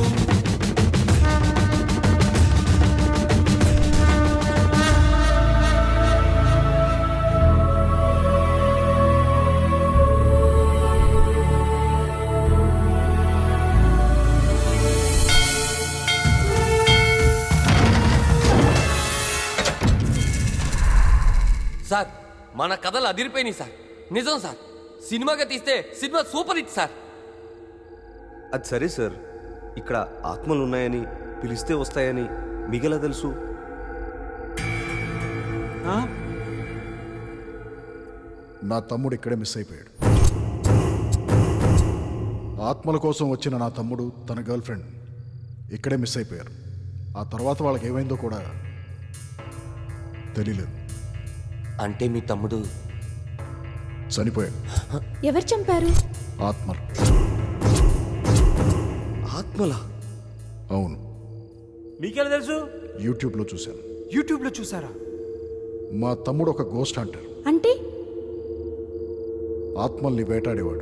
Speaker 9: సార్ మన కథలు అదిరిపోయినాయి సార్ నిజం సార్ సినిమాగా తీస్తే సినిమా సూపర్ హిట్ సార్
Speaker 14: అది సరే సార్ ఇక్కడ ఆత్మలు ఉన్నాయని పిలిస్తే వస్తాయని మీకెలా తెలుసు
Speaker 7: నా తమ్ముడు ఇక్కడే మిస్ అయిపోయాడు ఆత్మల కోసం వచ్చిన నా తమ్ముడు తన గర్ల్ ఫ్రెండ్ ఇక్కడే మిస్ అయిపోయారు ఆ తర్వాత వాళ్ళకి ఏమైందో కూడా తెలియలేదు
Speaker 9: అంటే మీ తమ్ముడు
Speaker 7: చనిపోయాడు
Speaker 12: ఎవరు చంపారు
Speaker 7: ఆత్మలు
Speaker 14: ఆత్మలా
Speaker 7: అవును
Speaker 15: మీకెలా తెలుసు
Speaker 7: యూట్యూబ్లో చూశాను
Speaker 22: యూట్యూబ్లో చూసారా
Speaker 7: మా తమ్ముడు ఒక గోస్ట్ హంటర్
Speaker 12: అంటే
Speaker 7: ఆత్మల్ని వేటాడేవాడు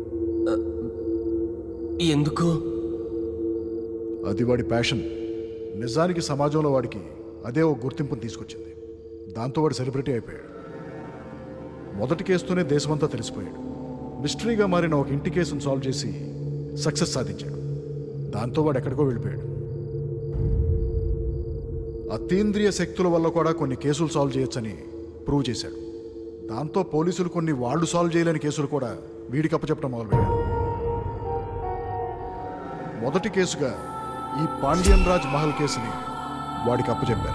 Speaker 9: ఎందుకు
Speaker 7: అది వాడి ప్యాషన్ నిజానికి సమాజంలో వాడికి అదే ఒక గుర్తింపును తీసుకొచ్చింది దాంతో వాడు సెలబ్రిటీ అయిపోయాడు మొదటి కేసుతోనే దేశమంతా తెలిసిపోయాడు మిస్టరీగా మారిన ఒక ఇంటి కేసును సాల్వ్ చేసి సక్సెస్ సాధించాడు దాంతో వాడు ఎక్కడికో వెళ్ళిపోయాడు అతీంద్రియ శక్తుల వల్ల కూడా కొన్ని కేసులు సాల్వ్ చేయొచ్చని ప్రూవ్ చేశాడు దాంతో పోలీసులు కొన్ని వాళ్ళు సాల్వ్ చేయలేని కేసులు కూడా వీడికి అప్పచెప్పడం మొదలుపెట్టారు మొదటి కేసుగా ఈ పాండ్యన్ రాజ్ మహల్ కేసుని వాడికి అప్పచెప్పారు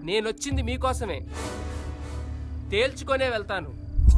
Speaker 13: నేనొచ్చింది మీకోసమే తేల్చుకొనే వెళ్తాను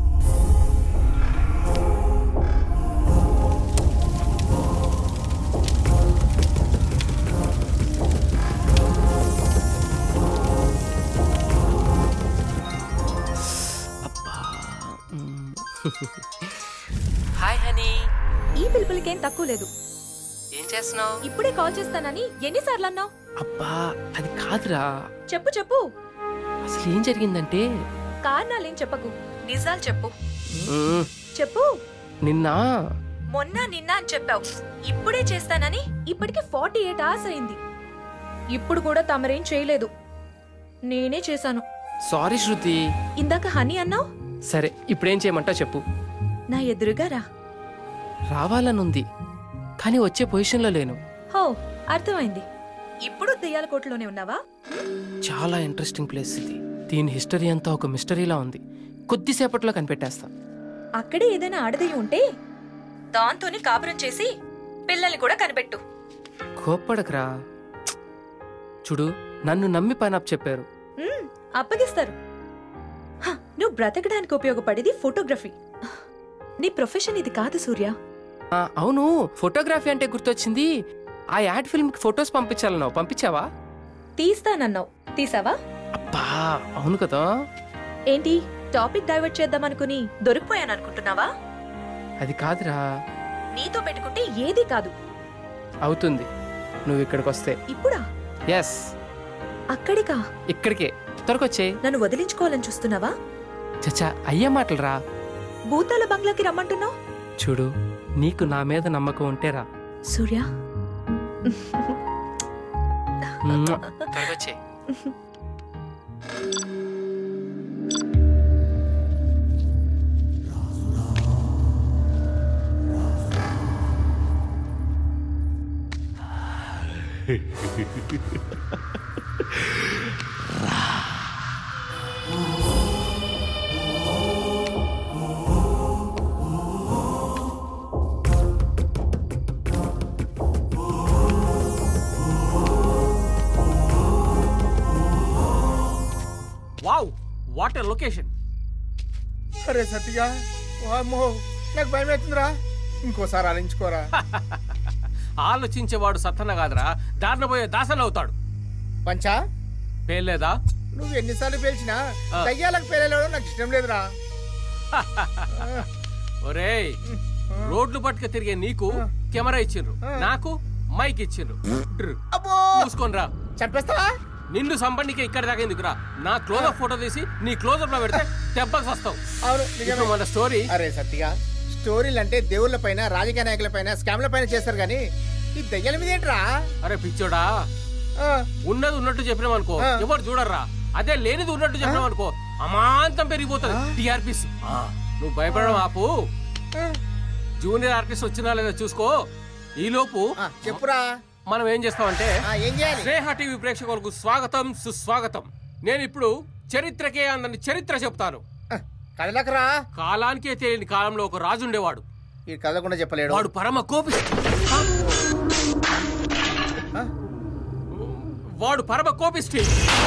Speaker 13: హాయ్ హనీ
Speaker 5: ఈ పిలుపులకేం తక్కువ లేదు
Speaker 13: ఏం చేస్తున్నావు
Speaker 5: ఇప్పుడే కాల్ చేస్తానని ఎన్నిసార్లు అన్నావు
Speaker 13: అబ్బా అది కాదురా
Speaker 5: చెప్పు చెప్పు
Speaker 13: అసలు ఏం జరిగిందంటే
Speaker 5: కారణాలేం చెప్పకు నిజాలు చెప్పు
Speaker 13: మ్మ్,
Speaker 5: చెప్పు
Speaker 13: నిన్న
Speaker 5: మొన్న నిన్న అని చెప్పావు ఇప్పుడే చేస్తానని ఇప్పటికి ఫార్టీ ఎయిట్ అవర్స్ అయింది ఇప్పుడు కూడా తమరేం చేయలేదు నేనే చేశాను
Speaker 13: సారీ శృతి
Speaker 5: ఇందాక హనీ అన్నావు
Speaker 13: సరే ఇప్పుడేం చేయమంటావు చెప్పు
Speaker 5: నా ఎదురుగా రా
Speaker 13: రావాలనుంది కానీ వచ్చే పొజిషన్లో లేను
Speaker 5: హో అర్థమైంది ఇప్పుడు దెయ్యాల కోటలోనే ఉన్నావా
Speaker 13: చాలా ఇంట్రెస్టింగ్ ప్లేస్ ఇది దీని హిస్టరీ అంతా ఒక మిస్టరీలా ఉంది కొద్దిసేపట్లో కనిపెట్టేస్తా
Speaker 5: అక్కడే ఏదైనా ఆడదయ్యి ఉంటే దాంతోనే కాపురం చేసి పిల్లల్ని కూడా కనిపెట్టు
Speaker 13: కోప్పడకరా చూడు నన్ను నమ్మి పైన చెప్పారు
Speaker 5: మ్మ్, అప్పగిస్తారు హ, నువ్వు బ్రతకడానికి ఉపయోగపడేది ఫోటోగ్రఫీ నీ ప్రొఫెషన్ ఇది కాదు సూర్య
Speaker 13: ఆ, అవును ఫోటోగ్రఫీ అంటే గుర్తొచ్చింది ఆ యాడ్ ఫిల్మ్ కి ఫొటోస్ పంపించాలన్నావు పంపించావా
Speaker 5: తీస్తానన్నావు తీసావా
Speaker 13: బా అవును కదా
Speaker 5: ఏంటి టాపిక్ డైవర్ట్ చేద్దామనుకుని దొరికిపోయాను అనుకుంటున్నావా
Speaker 13: అది కాదురా
Speaker 5: నీతో పెట్టుకుంటే ఏది కాదు
Speaker 13: అవుతుంది నువ్వు ఇక్కడికి వస్తే
Speaker 5: ఇప్పుడా
Speaker 13: ఎస్
Speaker 5: అక్కడికా
Speaker 13: ఇక్కడికే త్వరకొచ్చే
Speaker 5: నన్ను వదిలించుకోవాలని చూస్తున్నావా
Speaker 13: చచ్చా అయ్యే మాటలు రా
Speaker 5: భూతాల బంగ్లాకి రమ్మంటున్నావు
Speaker 13: చూడు నీకు నా మీద నమ్మకం ఉంటే రా
Speaker 5: సూర్య
Speaker 13: త్వరకొచ్చే
Speaker 16: వావ్ వాట్ ఎ లొకేషన్
Speaker 18: అరే సత్తిగా అమ్మో నాకు భయం అవుతుందిరా ఇంకోసారి ఆలోచించుకోరా
Speaker 16: ఆలోచించేవాడు సత్తన కాదురా దారిన పోయే దాసన అవుతాడు
Speaker 18: పంచా
Speaker 16: పేర్లేదా
Speaker 18: నువ్వు ఎన్నిసార్లు పేల్చినా
Speaker 16: ఆ.
Speaker 18: దయ్యాలకు పేరేయడం నాకు ఇష్టం లేదురా
Speaker 16: ఒరేయ్ రోడ్లు పట్టుకు తిరిగే నీకు కెమెరా ఇచ్చిండ్రు నాకు మైక్ ఇచ్చిండ్రు డ్ర్. మూసుకోనరా
Speaker 18: చంపేస్తావా
Speaker 16: నిన్ను సంబంధికి ఇక్కడ దాకా ఎందుకురా నా క్లోజప్ ఫోటో తీసి నీ క్లోజప్ లో పెడితే దెబ్బకి వస్తావు
Speaker 18: అవును
Speaker 16: ఇప్పుడు మన స్టోరీ
Speaker 18: అరే సత్తిగా స్టోరీలు అంటే దేవుళ్ళ పైన రాజకీయ నాయకుల పైన స్కామ్ల పైన చేస్తారు కానీ ఈ దయ్యాల మీద ఏంట్రా
Speaker 16: అరే పిచ్చోడా ఉన్నది ఉన్నట్టు చెప్పినాం అనుకో ఎవరు చూడర్రా అదే లేనిది ఉన్నట్టు చెప్పినాం అనుకో అమాంతం పెరిగిపోతుంది టిఆర్పిస్ నువ్వు భయపడడం ఆపు జూనియర్ ఆర్టిస్ట్ వచ్చినా లేదా చూసుకో ఈ లోపు
Speaker 18: చెప్పురా
Speaker 16: మనం ఏం చేస్తామంటే
Speaker 18: ఏం చేయాలి
Speaker 16: స్నేహ టీవీ ప్రేక్షకులకు స్వాగతం సుస్వాగతం నేను ఇప్పుడు చరిత్రకే అందని చరిత్ర చెప్తాను
Speaker 18: కదలకరా
Speaker 16: కాలానికే తెలియని కాలంలో ఒక రాజు ఉండేవాడు
Speaker 18: ఈ కదలకుండా చెప్పలేడు
Speaker 16: వాడు పరమ కోపిష్టి వాడు పరమ కోపిష్టి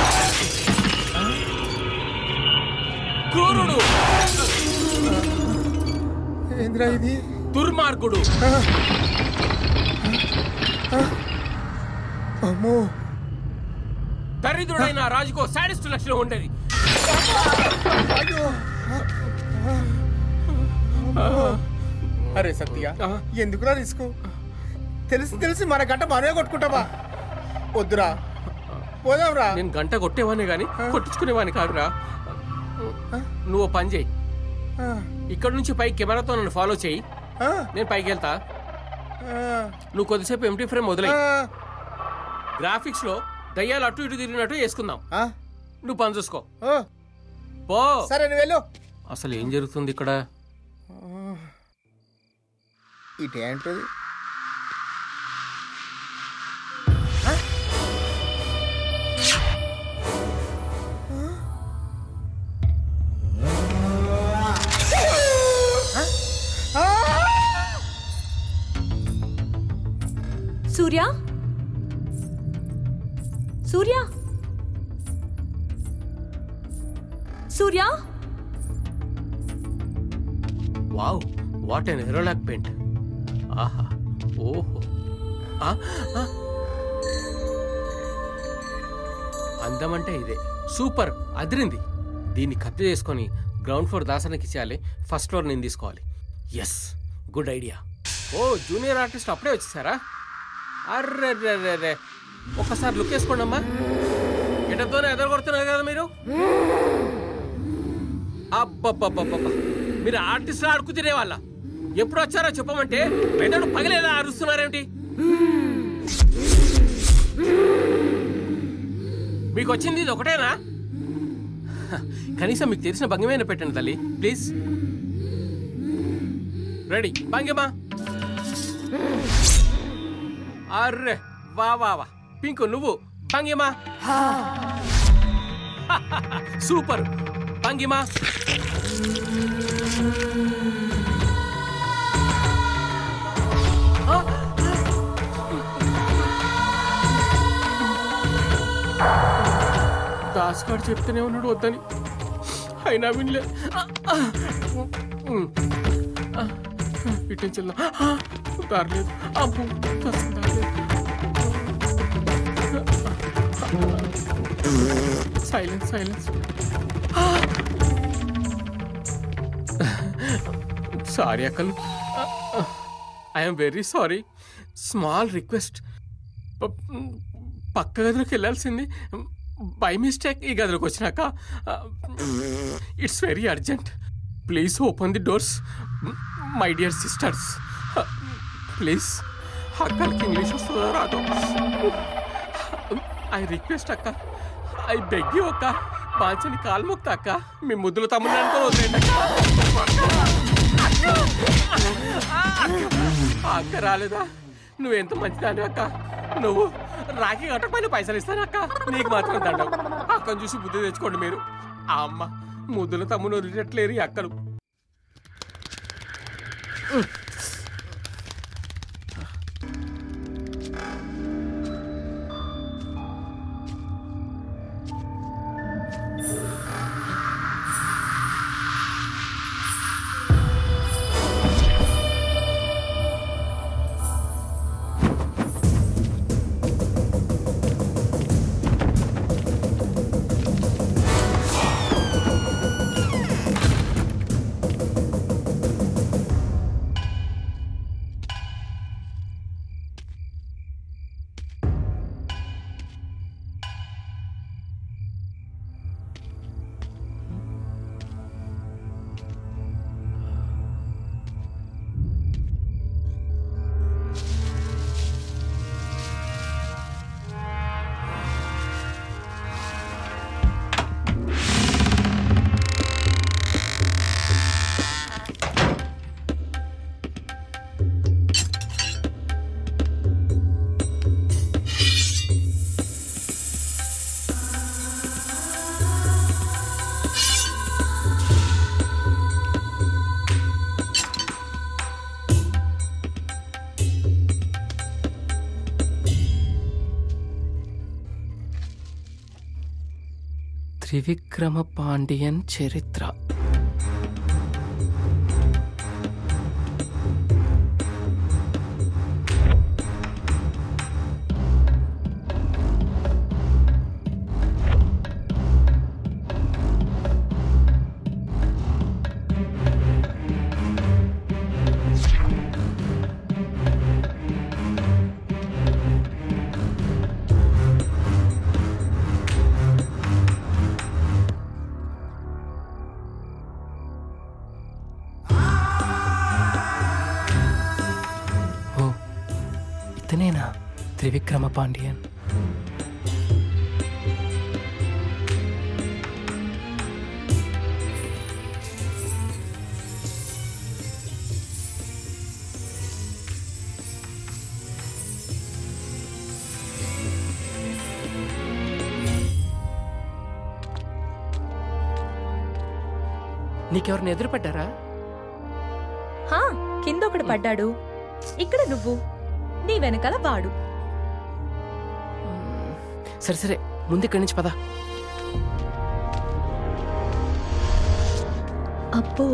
Speaker 16: క్రూరుడు
Speaker 18: ఏంద్రా ఇది
Speaker 16: దుర్మార్గుడు
Speaker 18: అమ్మో
Speaker 16: దరిద్రుడైన ఆ రాజుకో సాడిస్ట్ లక్షణం ఉండేది
Speaker 18: అయ్యో అరే సత్య ఎందుకురా రిస్క్ తెలిసి తెలిసి మన గంట మనమే కొట్టుకుంటావా వద్దురా పోదాంరా
Speaker 16: నేను గంట కొట్టేవాడిని గాని కొట్టించుకునేవాడిని కాదురా నువ్వు ఓ పని చేయి ఇక్కడ నుంచి పై కెమెరాతో నన్ను ఫాలో చేయి నేను పైకి వెళ్తా నువ్వు కొద్దిసేపు ఎంటీ ఫ్రేమ్ వదిలే గ్రాఫిక్స్ లో దయ్యాలు అటు ఇటు తిరిగినట్టు వేసుకుందాం నువ్వు పని చూసుకో పో
Speaker 18: సరే నువ్వు వెళ్ళు
Speaker 16: అసలు ఏం జరుగుతుంది ఇక్కడ
Speaker 18: ఇటేంటది
Speaker 5: Surya Surya Surya
Speaker 16: wow what an aerolac paint ఆహా ఓహో ఆ, ఆ. అందమంటే ఇదే సూపర్ అదిరింది దీన్ని కత్తి చేసుకొని గ్రౌండ్ ఫ్లోర్ దాసరికి ఇచ్చేయాలి ఫస్ట్ ఫ్లోర్ నేను తీసుకోవాలి yes good idea oh junior artist అప్పుడే వచ్చేసారా అర్రే ఒక్కసారి లుక్ వేసుకోండి అమ్మా ఎటతోనే ఎదరగొడుతున్నారు కదా మీరు అబ్బబ్బబ్బబ్బబ్బ మీరు ఆర్టిస్ట్ ఆడుకు తినే వాళ్ళ ఎప్పుడు వచ్చారో చెప్పమంటే మెదడు పగలేదా అరుస్తున్నారేమిటి మీకు వచ్చింది ఇది ఒకటేనా హ, కనీసం మీకు తెలిసిన భంగిమైన పెట్టండి తల్లి ప్లీజ్ రెడీ భంగిమా అర్రే వా వా వా పింకు నువ్వు భంగిమా సూపర్ భంగిమా దాస్ గారు చెప్తూనే ఉన్నాడు వద్దని అయినా వినలే ఇటు నుంచి వెళ్దాం దారలేదు అబ్బో అసలు దారలేదు సైలెన్స్ సైలెన్స్ సారీ అక్కలు I'm very sorry small request పక్క గదిలోకి వెళ్ళాల్సింది బై మిస్టేక్ ఈ గదిలోకి వచ్చినాక it's very urgent please open the doors my dear sisters please అక్కలకి ఇంగ్లీష్ వస్తుందో రాదో ఐ రిక్వెస్ట్ అక్క ఐ బెగ్ యూ అక్క బాంచని కాలు మొక్తా అక్క మీ ముద్దులు తమ్ముడు అనుకో వదిలేండి అక్క అక్క రాలేదా నువ్వెంత మంచిదాని అక్క నువ్వు రాఖీ కట్టకపోయిన పైసలు ఇస్తాను అక్క నీకు మాత్రం దండం అక్కను చూసి బుద్ధి తెచ్చుకోండి మీరు ఆ అమ్మ ముద్దుల తమ్ముడు వదిలేట్లేరు ఈ అక్కలు
Speaker 13: త్రివిక్రమ పాండియన్ చరిత్ర ఓ ఇతనేనా త్రివిక్రమ పాండియన్ నీకెవరిని ఎదురుపడ్డారా
Speaker 5: హా కింద ఒకడు పడ్డాడు ఇక్కడ నువ్వు నీ వెనకాల వాడు
Speaker 13: సరే సరే ముందు ఇక్కడి నుంచి పద
Speaker 5: అబ్బో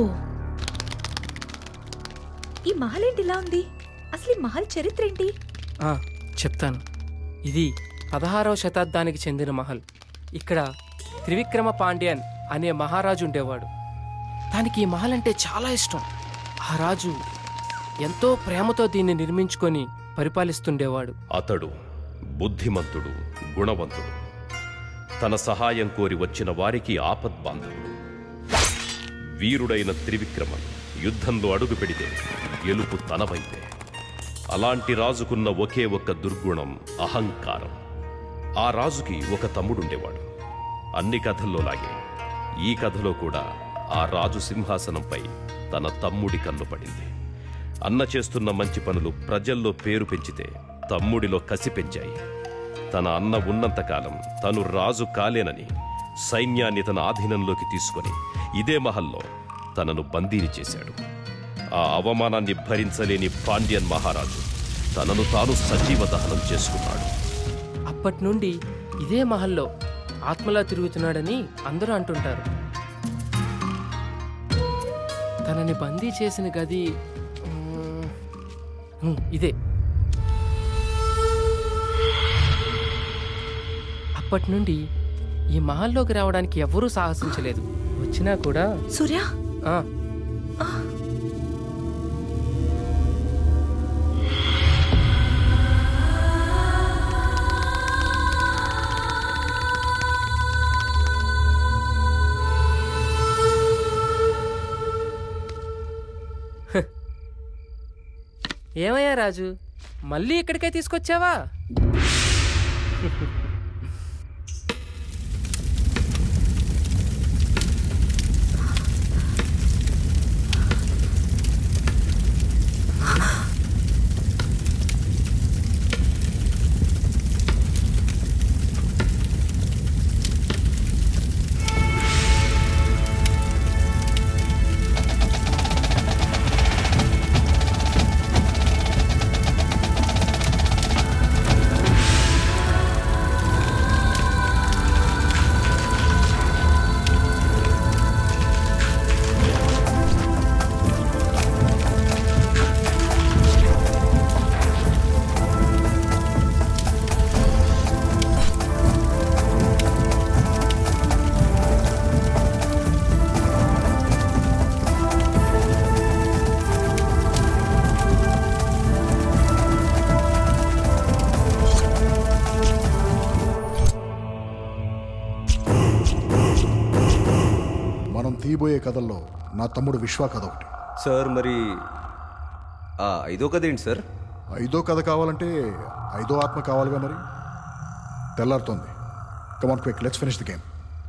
Speaker 5: ఈ మహల్ ఏంటి ఇలా ఉంది అసలు ఈ మహల్ చరిత్ర ఏంటి
Speaker 13: ఆ, చెప్తాను ఇది పదహారవ శతాబ్దానికి చెందిన మహల్ ఇక్కడ త్రివిక్రమ పాండ్యన్ అనే మహారాజు ఉండేవాడు దానికి ఈ మహల్ అంటే చాలా ఇష్టం ఆ రాజు ఎంతో ప్రేమతో దీన్ని నిర్మించుకొని పరిపాలిస్తుండేవాడు
Speaker 4: అతడు బుద్ధిమంతుడు గుణవంతుడు తన సహాయం కోరి వచ్చిన వారికి ఆపద్బాంధవుడు వీరుడైన త్రివిక్రమన్ యుద్ధంలో అడుగు పెడితే గెలుపు తన వైపే అలాంటి రాజుకున్న ఒకే ఒక్క దుర్గుణం అహంకారం ఆ రాజుకి ఒక తమ్ముడుండేవాడు అన్ని కథల్లో లాగే ఈ కథలో కూడా ఆ రాజు సింహాసనంపై తన తమ్ముడి కన్ను పడింది అన్న చేస్తున్న మంచి పనులు ప్రజల్లో పేరు పెంచితే తమ్ముడిలో కసి పెంచాయి తన అన్న ఉన్నంతకాలం తను రాజు కాలేనని సైన్యాన్ని తన ఆధీనంలోకి తీసుకొని ఇదే మహల్లో తనను బందీని చేశాడు ఆ అవమానాన్ని భరించలేని పాండ్యన్ మహారాజు తనను తాను సజీవ దహనం చేసుకున్నాడు
Speaker 13: అప్పటి నుండి ఇదే మహల్లో ఆత్మలా తిరుగుతున్నాడని అందరూ అంటుంటారు తనని బందీ చేసిన గది మ్, మ్, ఇదే అప్పటి నుండి ఈ మహల్లోకి రావడానికి ఎవ్వరూ సాహసించలేదు వచ్చినా కూడా
Speaker 5: సూర్య
Speaker 13: ఆ, ఏమయ్యా రాజు మళ్ళీ ఇక్కడికే తీసుకొచ్చావా
Speaker 7: మనం తీయబోయే కథల్లో నా తమ్ముడు విశ్వ కథ ఒకటి
Speaker 14: సార్ మరి ఆ ఐదో కథ ఏంటి సార్
Speaker 7: ఐదో కథ కావాలంటే ఐదో ఆత్మ కావాలిగా మరి తెల్లారుతోంది come on quick let's finish the game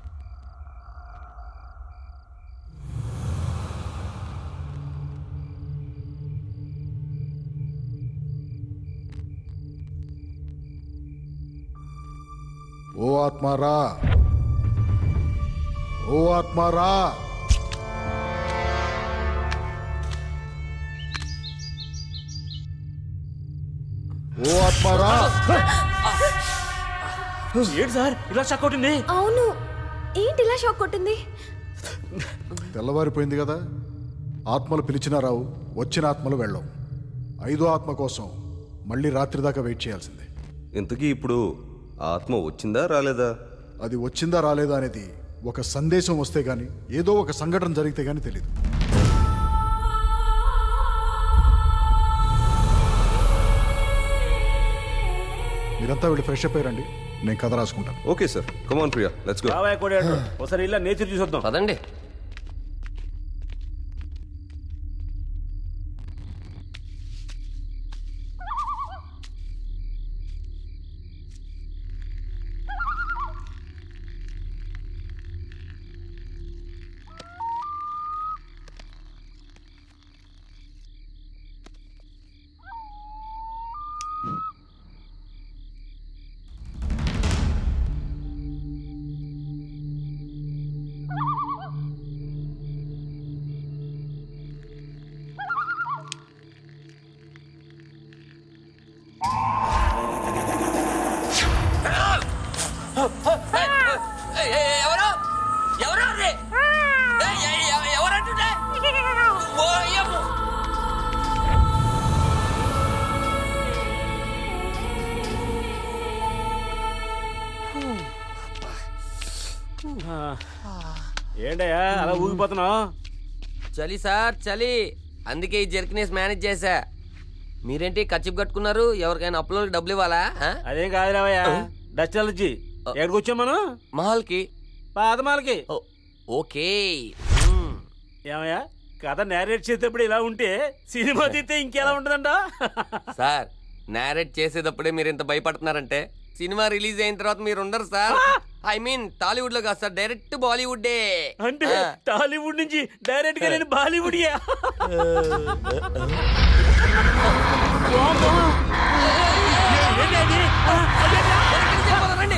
Speaker 7: ఓ ఆత్మారా ఓ ఆత్మారా ఓ ఆత్మారా
Speaker 15: ఏంటి సార్ ఇలా షాక్ కొట్టింది
Speaker 12: అవును ఏంటి ఇలా షాక్ కొట్టింది
Speaker 7: తెల్లవారిపోయింది కదా ఆత్మలు పిలిచినా రావు వచ్చిన ఆత్మలు వెళ్ళవు ఐదో ఆత్మ కోసం మళ్ళీ రాత్రి దాకా వెయిట్ చేయాల్సిందే
Speaker 14: ఇంతకీ ఇప్పుడు ఆ ఆత్మ వచ్చిందా రాలేదా
Speaker 7: అది వచ్చిందా రాలేదా అనేది ఒక సందేశం వస్తే గానీ ఏదో ఒక సంఘటన జరిగితే గానీ తెలియదు మీరంతా వెళ్ళి ఫ్రెష్ అప్ అయ్యారండి నేను కథ రాసుకుంటాను
Speaker 14: okay sir come on Priya let's go
Speaker 15: బాబాయ్ కొడాడు ఒకసారి ఇలా నేచర్ చూసొద్దాం
Speaker 9: పదండి ఏయ్, ఏయ్, ఎవరు ఎవరు అది? ఏయ్, ఏయ్, ఎవ- ఎవరంటుంటే
Speaker 15: ఏంటయ్యా అలా ఊగిపోతున్నావు
Speaker 9: చలి సార్ చలి అందుకే ఈ జర్కినేస్ మేనేజ్ చేశా మీరేంటి కచ్చిప్ కట్టుకున్నారు ఎవరికైనా అప్పులోకి డబ్బులు ఇవ్వాలా ఆ?
Speaker 15: అదేం కాదు రావయ్యా డస్ట్ అలర్జీ ఎక్కడికి వచ్చాం మనం
Speaker 9: మహల్కి
Speaker 15: పాత మాలకి
Speaker 9: ఓకే
Speaker 15: ఏమయ్యా కథ నేరేట్ చేసేటప్పుడు ఇలా ఉంటే సినిమా తీస్తే ఇంకెలా ఉంటుందంట
Speaker 9: సార్ నేరేట్ చేసేటప్పుడే మీరు ఇంత భయపడుతున్నారంటే సినిమా రిలీజ్ అయిన తర్వాత మీరు ఉండరు సార్ ఐ మీన్ టాలీవుడ్ లో కాదు సార్ డైరెక్ట్ బాలీవుడ్
Speaker 15: అంటే టాలీవుడ్ నుంచి డైరెక్ట్ గా నేను బాలీవుడ్
Speaker 9: రండి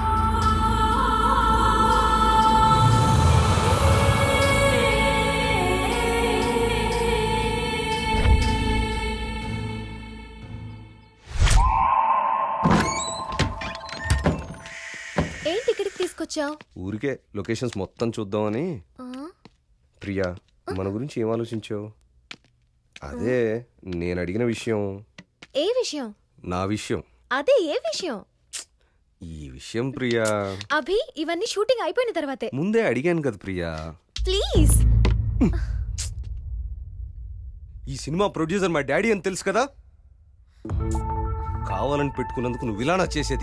Speaker 12: ఏంటి ఇక్కడికి తీసుకొచ్చావు
Speaker 14: ఊరికే లొకేషన్స్ మొత్తం చూద్దామని ప్రియా మన గురించి ఏం ఆలోచించావు అదే నేను అడిగిన విషయం
Speaker 12: ఏ విషయం
Speaker 14: నా విషయం
Speaker 12: అదే ఏ విషయం
Speaker 14: ఈ విషయం ప్రియా
Speaker 12: అభి ఇవన్నీ షూటింగ్ అయిపోయిన తర్వాతే
Speaker 14: ముందే అడిగాను కదా ప్రియా
Speaker 12: ప్లీజ్
Speaker 14: ఈ సినిమా ప్రొడ్యూసర్ మా డాడీ అని తెలుసు కదా కావాలని పెట్టుకున్నందుకు నువ్వు ఇలా నా చేసేది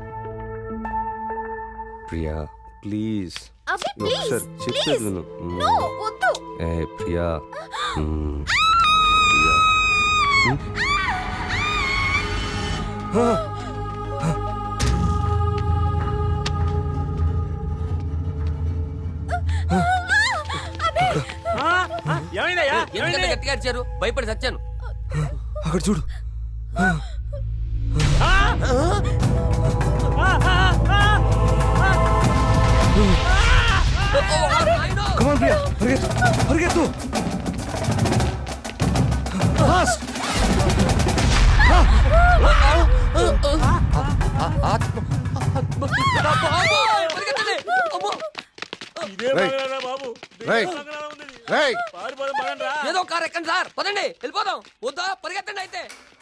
Speaker 14: ప్రియా ప్లీజ్
Speaker 12: అభి ప్లీజ్
Speaker 14: ఒకసారి చెప్పేది విను
Speaker 12: నో వద్దు
Speaker 14: ఏ ప్రియా మ్మ్. ప్రియా మ్మ్. ఆ!
Speaker 15: ఏమైందయ్యా
Speaker 9: ఎందుకంత గట్టిగా అరిచారు భయపడి చచ్చాను
Speaker 14: అక్కడ చూడు కమాన్ ప్రియా పరిగెత్తు పరిగెత్తు ఫాస్ట్
Speaker 9: ఏదో కారు ఎక్కండి సార్ పదండి వెళ్ళిపోదాం వద్దా పరిగెత్తండి అయితే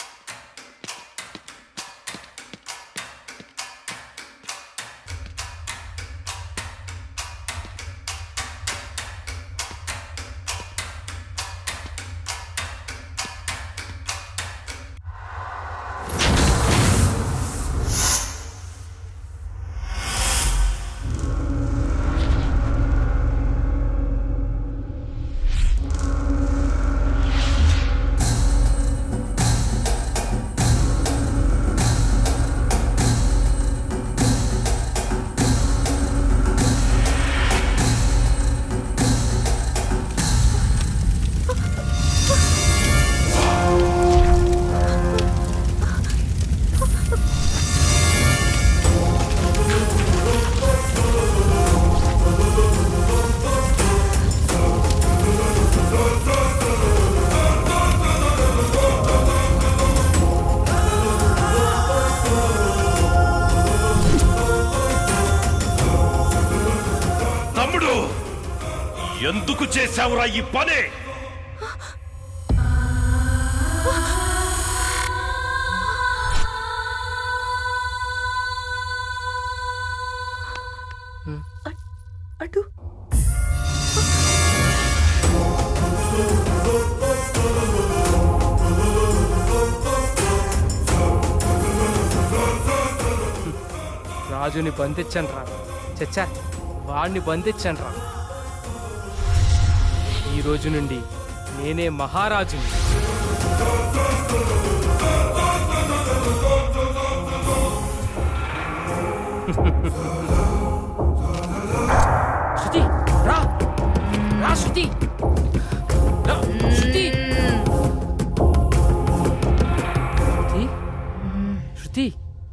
Speaker 4: తమ్ముడు ఎందుకు చేశావురా ఈ పని
Speaker 5: అటు
Speaker 13: రాజుని బంధించండి రా చచ్చా వాడిని బంధించండి రా ఈ రోజు నుండి నేనే మహారాజుని శృతి రా రా శృతి రా, శృతి శృతి శృతి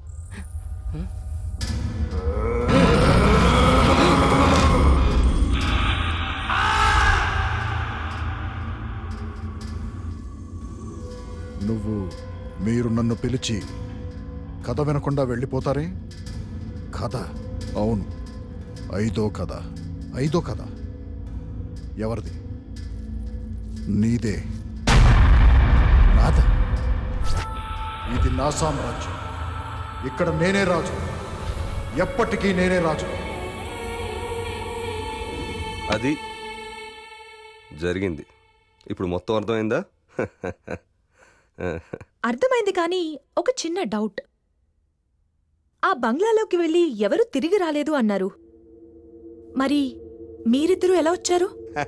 Speaker 7: నువ్వు మీరు నన్ను పిలిచి కథ వినకుండా వెళ్ళిపోతారే కథ అవును ఐదో కథ ఐదో కథ ఎవరిది నీదే నాదా ఇది నా సామ్రాజ్యం ఇక్కడ నేనే రాజు ఎప్పటికీ నేనే రాజు
Speaker 14: అది జరిగింది ఇప్పుడు మొత్తం అర్థమైందా
Speaker 5: అర్థమైంది కానీ ఒక చిన్న డౌట్ ఆ బంగ్లాలోకి వెళ్ళి ఎవరు తిరిగి రాలేదు అన్నారు మరి మీరిద్దరూ ఎలా వచ్చారు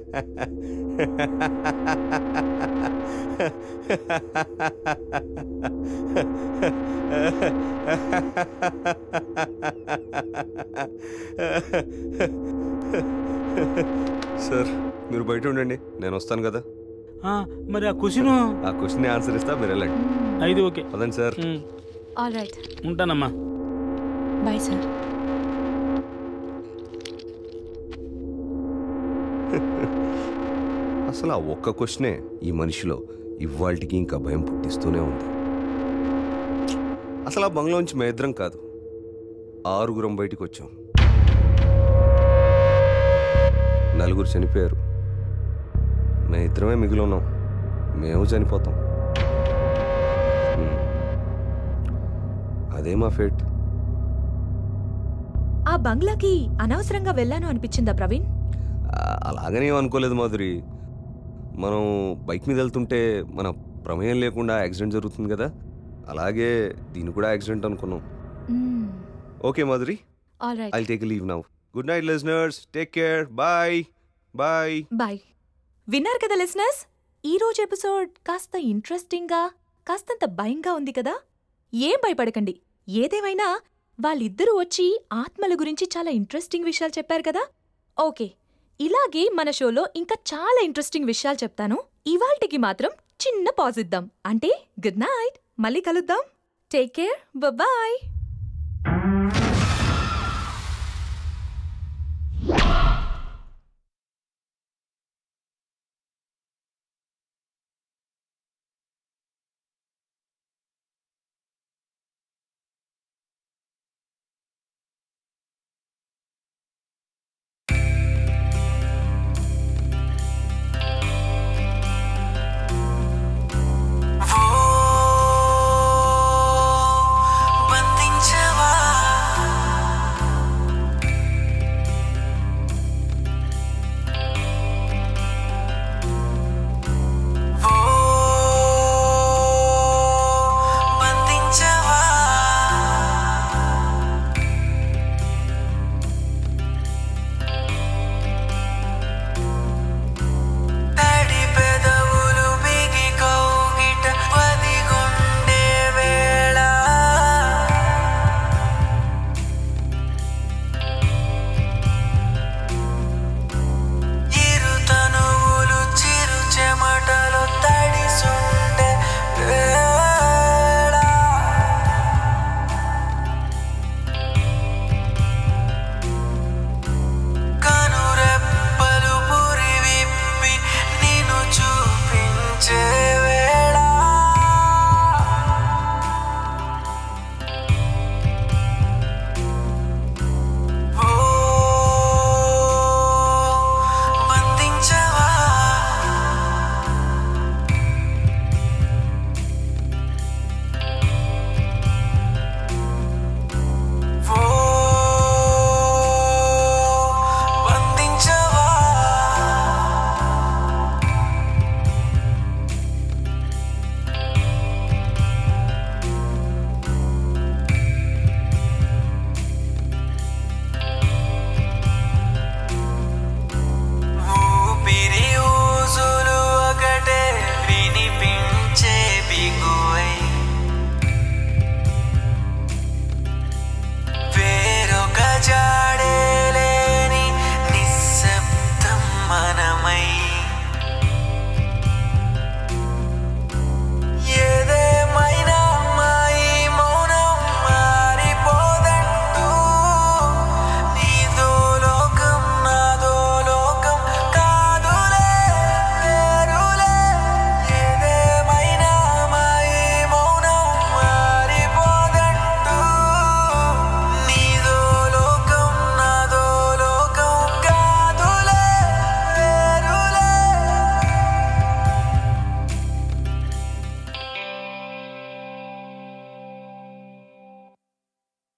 Speaker 14: సార్ మీరు బయట ఉండండి నేను వస్తాను కదా
Speaker 15: ఆ, మరి ఆ క్వశ్చన్
Speaker 14: ఆ క్వశ్చన్ ఆన్సర్ ఇస్తా మీరు వెళ్ళండి
Speaker 15: ఐదు ఓకే
Speaker 14: పదండి సార్
Speaker 5: ఆల్ రైట్
Speaker 15: ఉంటానమ్మా
Speaker 5: బాయ్ సార్
Speaker 14: అసలు ఆ ఒక్క క్వశ్చనే ఈ మనిషిలో ఇవాళకి ఇంకా భయం పుట్టిస్తూనే ఉంది అసలు ఆ బంగ్లోంచి మేము ఇద్దరం కాదు ఆరుగురం బయటికి వచ్చాం నలుగురు చనిపోయారు మేము ఇద్దరమే మిగిలి ఉన్నాం మేము చనిపోతాం హ్మ్. అదే మా ఫేట్
Speaker 5: ఆ బంగ్లాకి అనవసరంగా వెళ్ళాను అనిపించిందా ప్రవీణ్
Speaker 14: ఆ, అలాగనే ఏం అనుకోలేదు మాధురి మనం బైక్ మీద వెళ్తుంటే మన ప్రమేయం లేకుండా యాక్సిడెంట్ జరుగుతుంది కదా అలాగే దీని కూడా యాక్సిడెంట్ అనుకున్నాం okay Madhuri
Speaker 5: all right
Speaker 14: I take leave now good night listeners take care bye bye
Speaker 5: bye విన్నారు కదా లిసనర్స్ ఈ రోజు ఎపిసోడ్ కాస్త ఇంట్రెస్టింగ్గా కాస్తంత భయంగా ఉంది కదా ఏం భయపడకండి ఏదేమైనా వాళ్ళిద్దరూ వచ్చి ఆత్మల గురించి చాలా ఇంట్రెస్టింగ్ విషయాలు చెప్పారు కదా ఓకే ఇలాగే మన షోలో ఇంకా చాలా ఇంట్రెస్టింగ్ విషయాలు చెప్తాను ఇవాల్టికి మాత్రం చిన్న పాజ్ ఇద్దాం అంటే గుడ్ నైట్ మళ్ళీ కలుద్దాం టేక్ కేర్ బాయ్